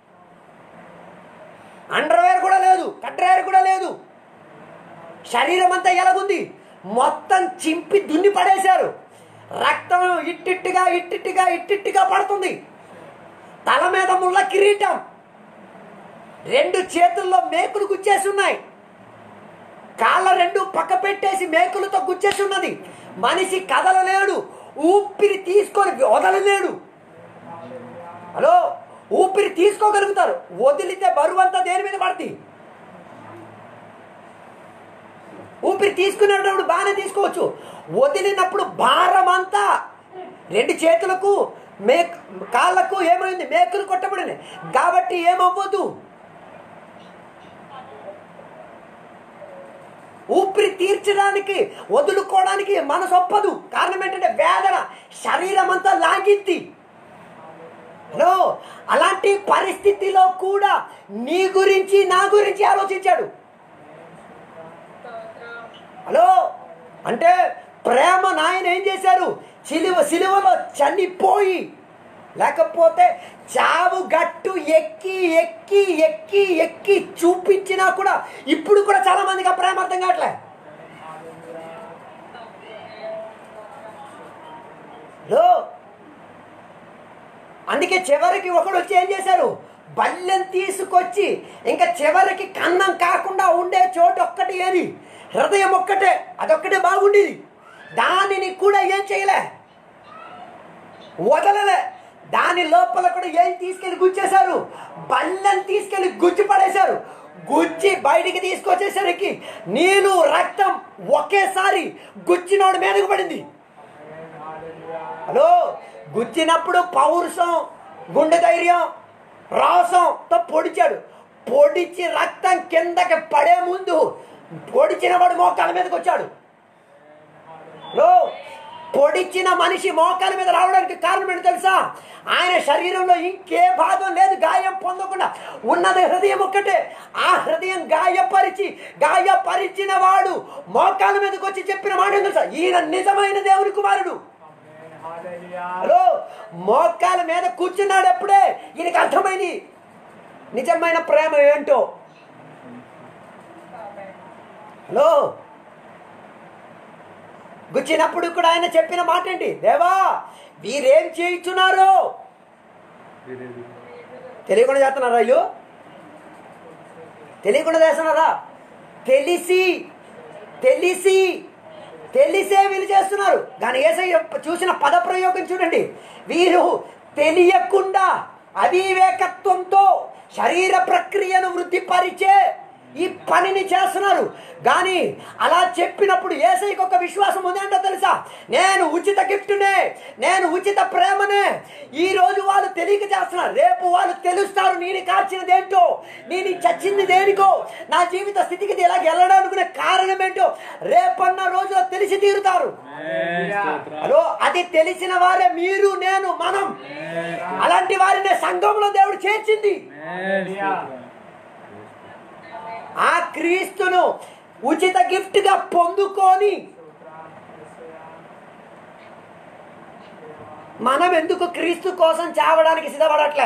అండర్వేర్ కూడా లేదు కట్రవేర్ కూడా లేదు శరీరం అంతా ఎలాగుంది మొత్తం చింపి దున్ని పడేశారు రక్తం ఇట్టిట్టిగా ఇట్టిట్టిగా ఇట్టిట్టిగా పడుతుంది తల మీద ముళ్ళ కిరీటం రెండు చేతుల్లో మేకులు గుచ్చేసి ఉన్నాయి కాళ్ళ రెండు పక్క పెట్టేసి మేకులతో గుచ్చేసి ఉన్నది మనిషి కదలలేడు ఊపిరి తీసుకొని వదలలేడు హలో ఊపిరి తీసుకోగలుగుతారు వదిలితే బరువు అంతా దేని మీద పడుతుంది ఊపిరి తీసుకునేటప్పుడు బాగానే తీసుకోవచ్చు వదిలినప్పుడు భారం అంతా రెండు చేతులకు మేక్ కాళ్ళకు ఏమైంది మేకులు కొట్టబడింది కాబట్టి ఏమవ్వదు ఊపిరి తీర్చడానికి వదులుకోవడానికి మనసు ఒప్పదు కారణం ఏంటంటే వేదన శరీరం అంతా లాగిద్ది హలో అలాంటి పరిస్థితిలో కూడా నీ గురించి నా గురించి ఆలోచించాడు హలో అంటే ప్రేమ నాయన ఏం చేశారు సిలువ సిలువలో చనిపోయి లేకపోతే చావు గట్టు ఎక్కి ఎక్కి ఎక్కి ఎక్కి చూపించినా కూడా ఇప్పుడు కూడా చాలా మందికి ఆ ప్రేమ అర్థం కావట్లే హలో అందుకే చివరికి ఒకడు వచ్చి ఏం చేశారు బల్లెం తీసుకొచ్చి ఇంకా చివరికి కన్నం కాకుండా ఉండే చోటు ఒక్కటి ఏది హృదయం ఒక్కటే అదొక్కటే బాగుండేది దానిని కూడా ఏం చేయలే వదలలే దాని లోపల కూడా ఏం తీసుకెళ్లి గుచ్చేశారు బల్లెం తీసుకెళ్లి గుచ్చి పడేశారు గుచ్చి బయటికి తీసుకొచ్చేసరికి నీళ్ళు రక్తం ఒకేసారి గుచ్చినోడు మీదకు పడింది హలో గుచ్చినప్పుడు పౌరుషం గుండె ధైర్యం రాసంతో పొడిచాడు పొడిచి రక్తం కిందకి పడే ముందు పొడిచిన వాడు మోకాల మీదకి వచ్చాడు హలో పొడిచిన మనిషి మోకాల మీద రావడానికి కారణం ఏంటో తెలుసా ఆయన శరీరంలో ఇంకే భాగం లేదు గాయం పొందకుండా ఉన్నది హృదయం ఒక్కటే ఆ హృదయం గాయపరిచి గాయపరిచిన వాడు మోకాల మీదకి వచ్చి చెప్పిన మాట ఏంటో తెలుసా ఈయన నిజమైన దేవుని కుమారుడు హలో మోకాల మీద కూర్చున్నాడు అప్పుడే ఈయనకి అర్థమైంది నిజమైన ప్రేమ ఏంటో హలో గుచ్చినప్పుడు కూడా ఆయన చెప్పిన మాట ఏంటి దేవా వీరేం చేయించున్నారు వీరేది తెలియకుండా చేస్తున్నారా అయ్యో తెలియకుండా చేస్తున్నారా తెలిసి తెలిసి తెలిసే వీళ్ళు చేస్తున్నారు కానీ ఏసయ్య చూసిన పద ప్రయోగం చూడండి వీరు తెలియకుండా అవివేకత్వంతో శరీర ప్రక్రియను వృద్ధిపరిచే ఈ పనిని చేస్తున్నారు కానీ అలా చెప్పినప్పుడు ఏసైకి ఒక విశ్వాసం ఉందంటో తెలుసా నేను ఉచిత గిఫ్ట్నే నేను ఉచిత ప్రేమనే ఈ రోజు వాళ్ళు తెలియక చేస్తున్నారు రేపు వాళ్ళు తెలుస్తారు నేను కార్చినది ఏంటో నేను చచ్చింది దేనికో నా జీవిత స్థితికి ఇలా వెళ్ళడానికి కారణం ఏంటో రేపన్న రోజులో తెలిసి తీరుతారు ఆమేన్. స్తోత్రం. హలో అది తెలిసిన వారే మీరు నేను మనం అలాంటి వారిని సంఘంలో దేవుడు చేర్చింది ఆమేన్. స్తోత్రం. ఆ క్రీస్తును ఉచిత గిఫ్ట్ గా పొందుకొని మనం ఎందుకు క్రీస్తు కోసం చావడానికి సిద్ధపడట్లే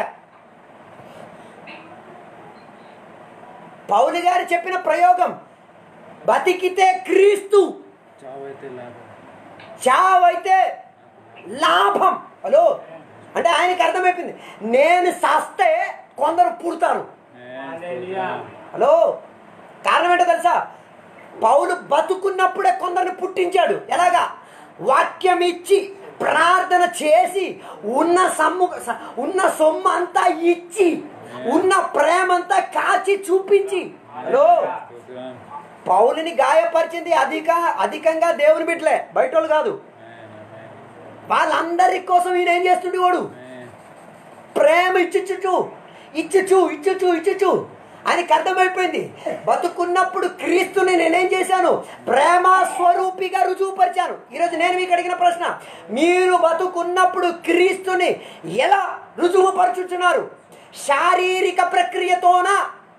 పౌలు గారు చెప్పిన ప్రయోగం బతికితే క్రీస్తు చావైతే లాభం చావైతే లాభం హలో అంటే ఆయనకి అర్థమైపోయింది నేను సస్తే కొందరు పుడతారు ఆమేన్. స్తోత్రం. హలో కారణం ఏంటో తెలుసా పౌలు బతుకున్నప్పుడే కొందరిని పుట్టించాడు ఎలాగా వాక్యం ఇచ్చి ప్రార్థన చేసి ఉన్న సమ్ము స- ఉన్న సొమ్ము అంతా ఇచ్చి ఉన్న ప్రేమంతా కాచి చూపించి హలో స్తోత్రం. పౌలుని గాయపరిచింది అధిక అధికంగా దేవుని బిడ్డలే బయట వాళ్ళు కాదు ఆమేన్. ఆమేన్. వాళ్ళందరి కోసం ఈయన ఏం చేస్తుండేవాడు ఆమేన్. ప్రేమ ఇచ్చుచుచు ఇచ్చుచు ఇచ్చుచు ఇచ్చుచు ఆయనకి అర్థమైపోయింది బతుకున్నప్పుడు క్రీస్తుని నేనేం చేశాను ప్రేమ స్వరూపిగా రుజువుపరిచాను ఈరోజు నేను మీకు అడిగిన ప్రశ్న మీరు బతుకున్నప్పుడు క్రీస్తుని ఎలా రుజువుపరుచుచున్నారు శారీరక ప్రక్రియతోనా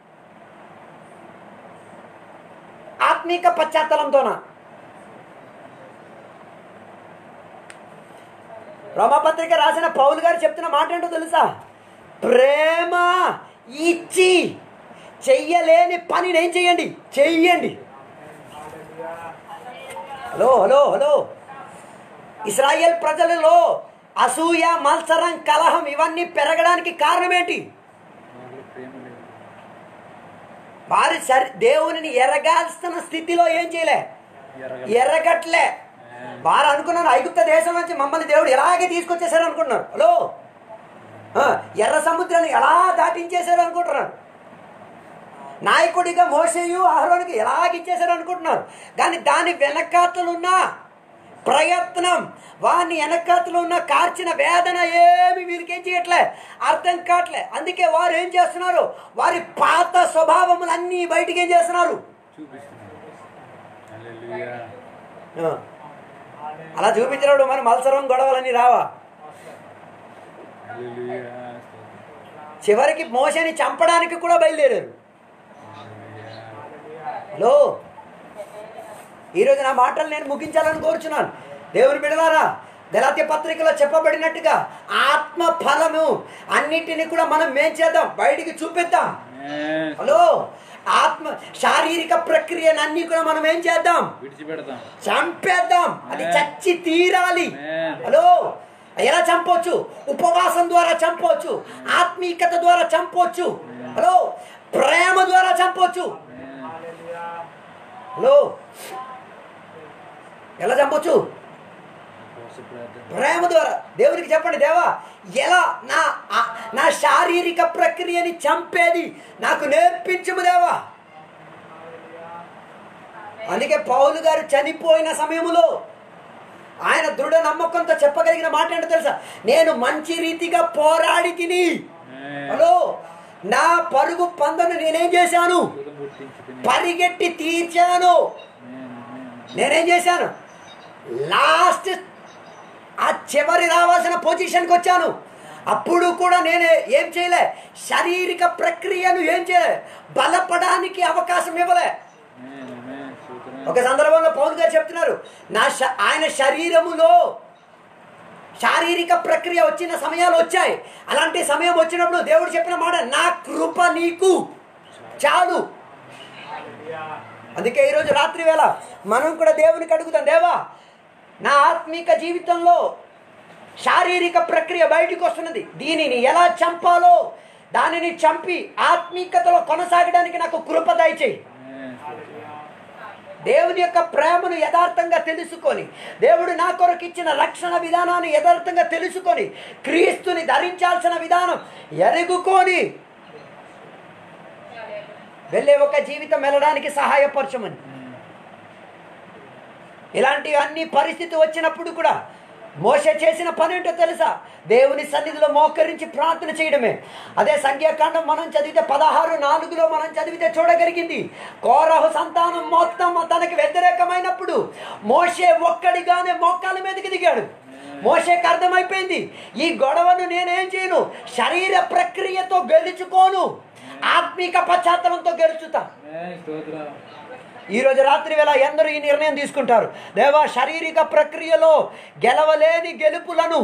ఆత్మీక పశ్చాత్తలంతోనా రోమపత్రిక రాసిన పౌలు గారు చెప్తున్న మాట ఏంటో తెలుసా ప్రేమ ఇచ్చి చెయ్యలేని పని ఏం చెయ్యండి చెయ్యండి హలో హలో హలో ఇస్రాయేల్ ప్రజలలో అసూయ మత్సరం కలహం ఇవన్నీ పెరగడానికి కారణం ఏంటి వారిలో ప్రేమ లేదు వారి సరి దేవునిని ఎరగాల్సిన స్థితిలో ఏం చేయలే ఎరగ ఎర్రగట్లే వారు అనుకున్నారు ఐగుప్త దేశం నుంచి మమ్మల్ని దేవుడు ఎలాగే తీసుకొచ్చేసారు అనుకుంటున్నారు హలో ఆ, ఎర్ర సముద్రాన్ని ఎలా దాటించేశారు అనుకుంటున్నారు నాయకుడిగా మోసేయు ఆహ్రోనికి ఎలాగ ఇచ్చేశారు అనుకుంటున్నారు కానీ దాని వెనకాతలు ఉన్న ప్రయత్నం వాని వెనకాతలు ఉన్న కార్చిన వేదన ఏమి వీరికి ఏం చేయట్లే అర్థం కావట్లే అందుకే వారు ఏం చేస్తున్నారు వారి పాత స్వభావములన్నీ బయటికి ఏం చేస్తున్నారు చూపిస్తున్నాడు హల్లెలూయా ఆ. అలా చూపించినప్పుడు మరి మత్సరం గొడవలన్నీ రావా హల్లెలూయా స్తోత్రం. చివరికి మోసని చంపడానికి కూడా బయలుదేరారు హలో ఈరోజు నా మాటలు నేను ముగించాలని కోరుచున్నాను దేవుని బిడలారా దళాత్య పత్రికలో చెప్పబడినట్టుగా ఆత్మ ఫలము అన్నిటిని కూడా మనం మేం చేద్దాం బయటికి చూపిద్దాం ఆమేన్. హలో ఆత్మ శారీరక ప్రక్రియను అన్ని కూడా మనం ఏం చేద్దాం విడిచిపెడతాం చంపేద్దాం అది చచ్చి తీరాలి Amen. హలో ఎలా చంపొచ్చు ఉపవాసం ద్వారా చంపొచ్చు ఆత్మీయత ద్వారా చంపొచ్చు హలో ప్రేమ ద్వారా చంపొచ్చు హలో ఎలా చంపొచ్చు ఉపవాస ప్రార్థన ప్రేమ ద్వారా దేవునికి చెప్పండి దేవా ఎలా నా ఆ- నా శారీరక ప్రక్రియని చంపేది నాకు నేర్పించుము దేవా అందుకే పౌలు గారు చనిపోయిన సమయంలో ఆయన దృఢ నమ్మకంతో చెప్పగలిగిన మాట ఏంటో తెలుసా నేను మంచి రీతిగా పోరాడి తిని ఆమేన్. హలో నా పరుగు పందను నేనేం చేశాను దూరం గుర్తించుకుని పరిగెట్టి తీర్చాను ఆమేన్. ఆమేన్. నేనేం చేశాను లాస్ట్ ఆ చివరి రావాల్సిన పొజిషన్కి వచ్చాను అప్పుడు కూడా నేను ఏం చేయలే శారీరక ప్రక్రియను ఏం చేయలే బలపడానికి అవకాశం ఇవ్వలే ఆమేన్. ఆమేన్. స్తోత్రం. ఒక సందర్భంలో పౌన్ గారు చెప్తున్నారు నా శ- ఆయన శరీరములో శారీరక ప్రక్రియ వచ్చిన సమయాలు వచ్చాయి అలాంటి సమయం వచ్చినప్పుడు దేవుడు చెప్పిన మాట నా కృప నీకు చాలు అందుకే ఈరోజు రాత్రి వేళ మనం కూడా దేవునికి అడుగుతాం దేవా నా ఆత్మీక జీవితంలో శారీరక ప్రక్రియ బయటికి వస్తున్నది దీనిని ఎలా చంపాలో దానిని చంపి ఆత్మీకతలో కొనసాగడానికి నాకు కృప దయచేయి ఆమేన్. స్తోత్రం. దేవుని యొక్క ప్రేమను యథార్థంగా తెలుసుకొని దేవుడు నా కొరకు ఇచ్చిన రక్షణ విధానాన్ని యథార్థంగా తెలుసుకొని క్రీస్తుని ధరించాల్సిన విధానం ఎరుగుకొని వెళ్ళే ఒక జీవితం వెళ్ళడానికి సహాయపరచమని ఇలాంటి అన్ని పరిస్థితి వచ్చినప్పుడు కూడా మోస చేసిన పని ఏంటో తెలుసా దేవుని సన్నిధిలో మోకరించి ప్రార్థన చేయడమే అదే సంఖ్యాకాండం మనం చదివితే పదహారు నాలుగులో మనం చదివితే చూడగలిగింది కోరహు సంతానం మొత్తం తనకి వ్యతిరేకమైనప్పుడు మోసే ఒక్కడిగానే మోకాల మీదకి దిగాడు మోసేకి అర్థమైపోయింది ఈ గొడవను నేనేం చేయను శరీర ప్రక్రియతో గెలుచుకోను ఆత్మీక పశ్చాత్తలంతో గెలుచుతా ఆమేన్. స్తోత్రం ఈరోజు రాత్రి వేళ ఎందరూ ఈ నిర్ణయం తీసుకుంటారు దేవా శారీరక ప్రక్రియలో గెలవలేని గెలుపులను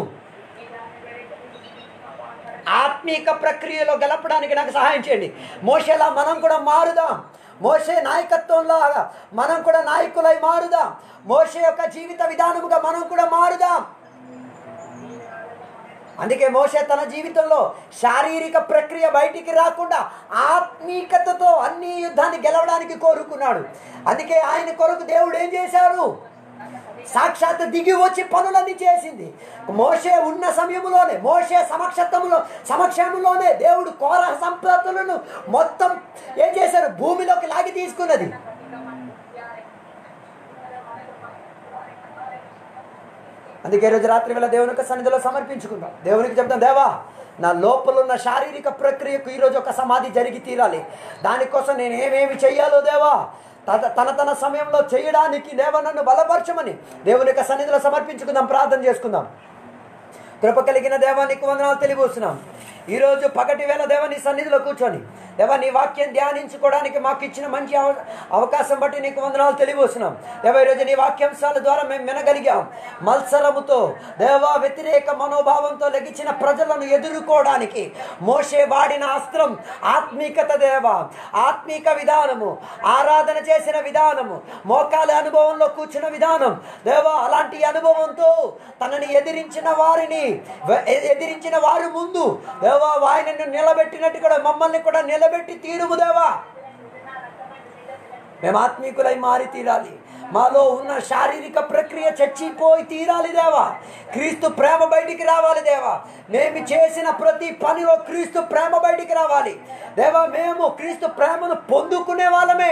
ఆత్మీక ప్రక్రియలో గెలపడానికి నాకు సహాయం చేయండి మోసేలా మనం కూడా మారుదాం మోసే నాయకత్వంలో మనం కూడా నాయకులై మారుదాం మోసే యొక్క జీవిత విధానముగా మనం కూడా మారుదాం అందుకే మోసే తన జీవితంలో శారీరక ప్రక్రియ బయటికి రాకుండా ఆత్మీకతతో అన్ని యుద్ధాన్ని గెలవడానికి కోరుకున్నాడు అందుకే ఆయన కొరకు దేవుడు ఏం చేశారు సాక్షాత్ దిగి వచ్చి పనులన్నీ చేసింది మోసే ఉన్న సమయంలోనే మోసే సమక్షత్వంలో సమక్షంలోనే దేవుడు కోర సంపత్తులను మొత్తం ఏం చేశారు భూమిలోకి లాగి తీసుకున్నది అందుకే ఈ రోజు రాత్రి వేళ దేవుని యొక్క సన్నిధిలో సమర్పించుకుందాం దేవునికి చెప్తాం దేవా నా లోపల ఉన్న శారీరక ప్రక్రియకు ఈరోజు ఒక సమాధి జరిగి తీరాలి దానికోసం నేను ఏమేమి చెయ్యాలో దేవా తన తన తన సమయంలో చేయడానికి దేవ నన్ను బలపరచమని దేవుని యొక్క సన్నిధిలో సమర్పించుకుందాం ప్రార్థన చేసుకుందాం కృప కలిగిన దేవా నీకు వందనాలు తెలియవస్తున్నాం ఈరోజు పగటి వేళ దేవ నీ సన్నిధిలో కూర్చొని దేవ నీ వాక్యం ధ్యానించుకోవడానికి మాకు ఇచ్చిన మంచి అవ- అవకాశం బట్టి నీకు వందనాలు తెలియవస్తున్నాం దేవ ఈరోజు నీ వాక్యాంశాల ద్వారా మేము వినగలిగాం మత్సరముతో దేవ వ్యతిరేక మనోభావంతో లెగించిన ప్రజలను ఎదుర్కోవడానికి మోసే వాడిన అస్త్రం ఆత్మీకత దేవ ఆత్మీక విధానము ఆరాధన చేసిన విధానము మోకాల అనుభవంలో కూర్చున్న విధానం దేవా అలాంటి అనుభవంతో తనని ఎదిరించిన వారిని వె- ఎదిరించిన వారి ముందు దేవా ఆయనను నిలబెట్టినట్టు కూడా మమ్మల్ని కూడా నిలబెట్టి తీరుము దేవా మేము ఆత్మీకులై మారి తీరాలి మాలో ఉన్న శారీరక ప్రక్రియ చచ్చిపోయి తీరాలి దేవా క్రీస్తు ప్రేమ బయటికి రావాలి దేవా మేము చేసిన ప్రతి పనిలో క్రీస్తు ప్రేమ బయటికి రావాలి దేవా మేము క్రీస్తు ప్రేమను పొందుకునే వాళ్ళమే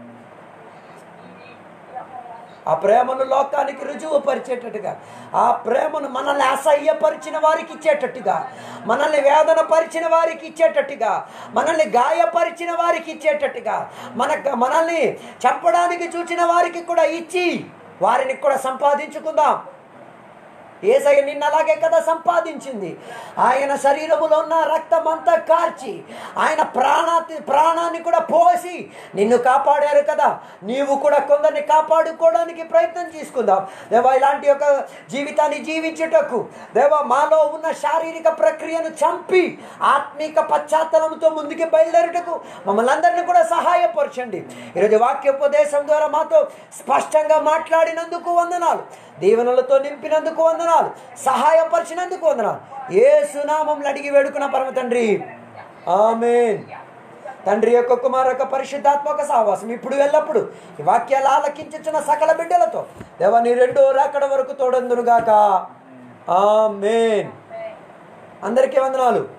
ఆ ప్రేమను లోకానికి రుజువు పరిచేటట్టుగా ఆ ప్రేమను మనల్ని అసహ్యపరిచిన వారికి ఇచ్చేటట్టుగా మనల్ని వేదన పరిచిన వారికి ఇచ్చేటట్టుగా మనల్ని గాయపరిచిన వారికి ఇచ్చేటట్టుగా మన మనల్ని చంపడానికి చూచిన వారికి కూడా ఇచ్చి వారిని కూడా సంపాదించుకుందాం ఏసయ్య నిన్న అలాగే కదా సంపాదించింది ఆయన శరీరములో ఉన్న రక్తం అంతా కార్చి ఆయన ప్రాణా ప్రాణాన్ని కూడా పోసి నిన్ను కాపాడారు కదా నీవు కూడా కొందరిని కాపాడుకోవడానికి ప్రయత్నం చేసుకుందాం దేవా ఇలాంటి ఒక జీవితాన్ని జీవించుటకు దేవా మాలో ఉన్న శారీరక ప్రక్రియను చంపి ఆత్మీక పశ్చాత్తలంతో ముందుకు బయలుదేరుటకు మమ్మల్ని అందరినీ కూడా సహాయపరచండి ఈరోజు వాక్యోపదేశం ద్వారా మాతో స్పష్టంగా మాట్లాడినందుకు వందనాలు దీవెనలతో నింపినందుకు వందనాలు సహాయపరిచినందుకు వందనాలు ఏ సునామంలో అడిగి వేడుకున్న పరమ తండ్రి ఆమెన్ తండ్రి యొక్క కుమార్ యొక్క పరిశుద్ధాత్మక సహవాసం ఇప్పుడు ఎల్లప్పుడు ఈ వాక్యాలు ఆలకించుచున్న సకల బిడ్డలతో దేవా నీ రెండో రాకడ వరకు తోడందునుగాక ఆమెన్ అందరికీ వందనాలు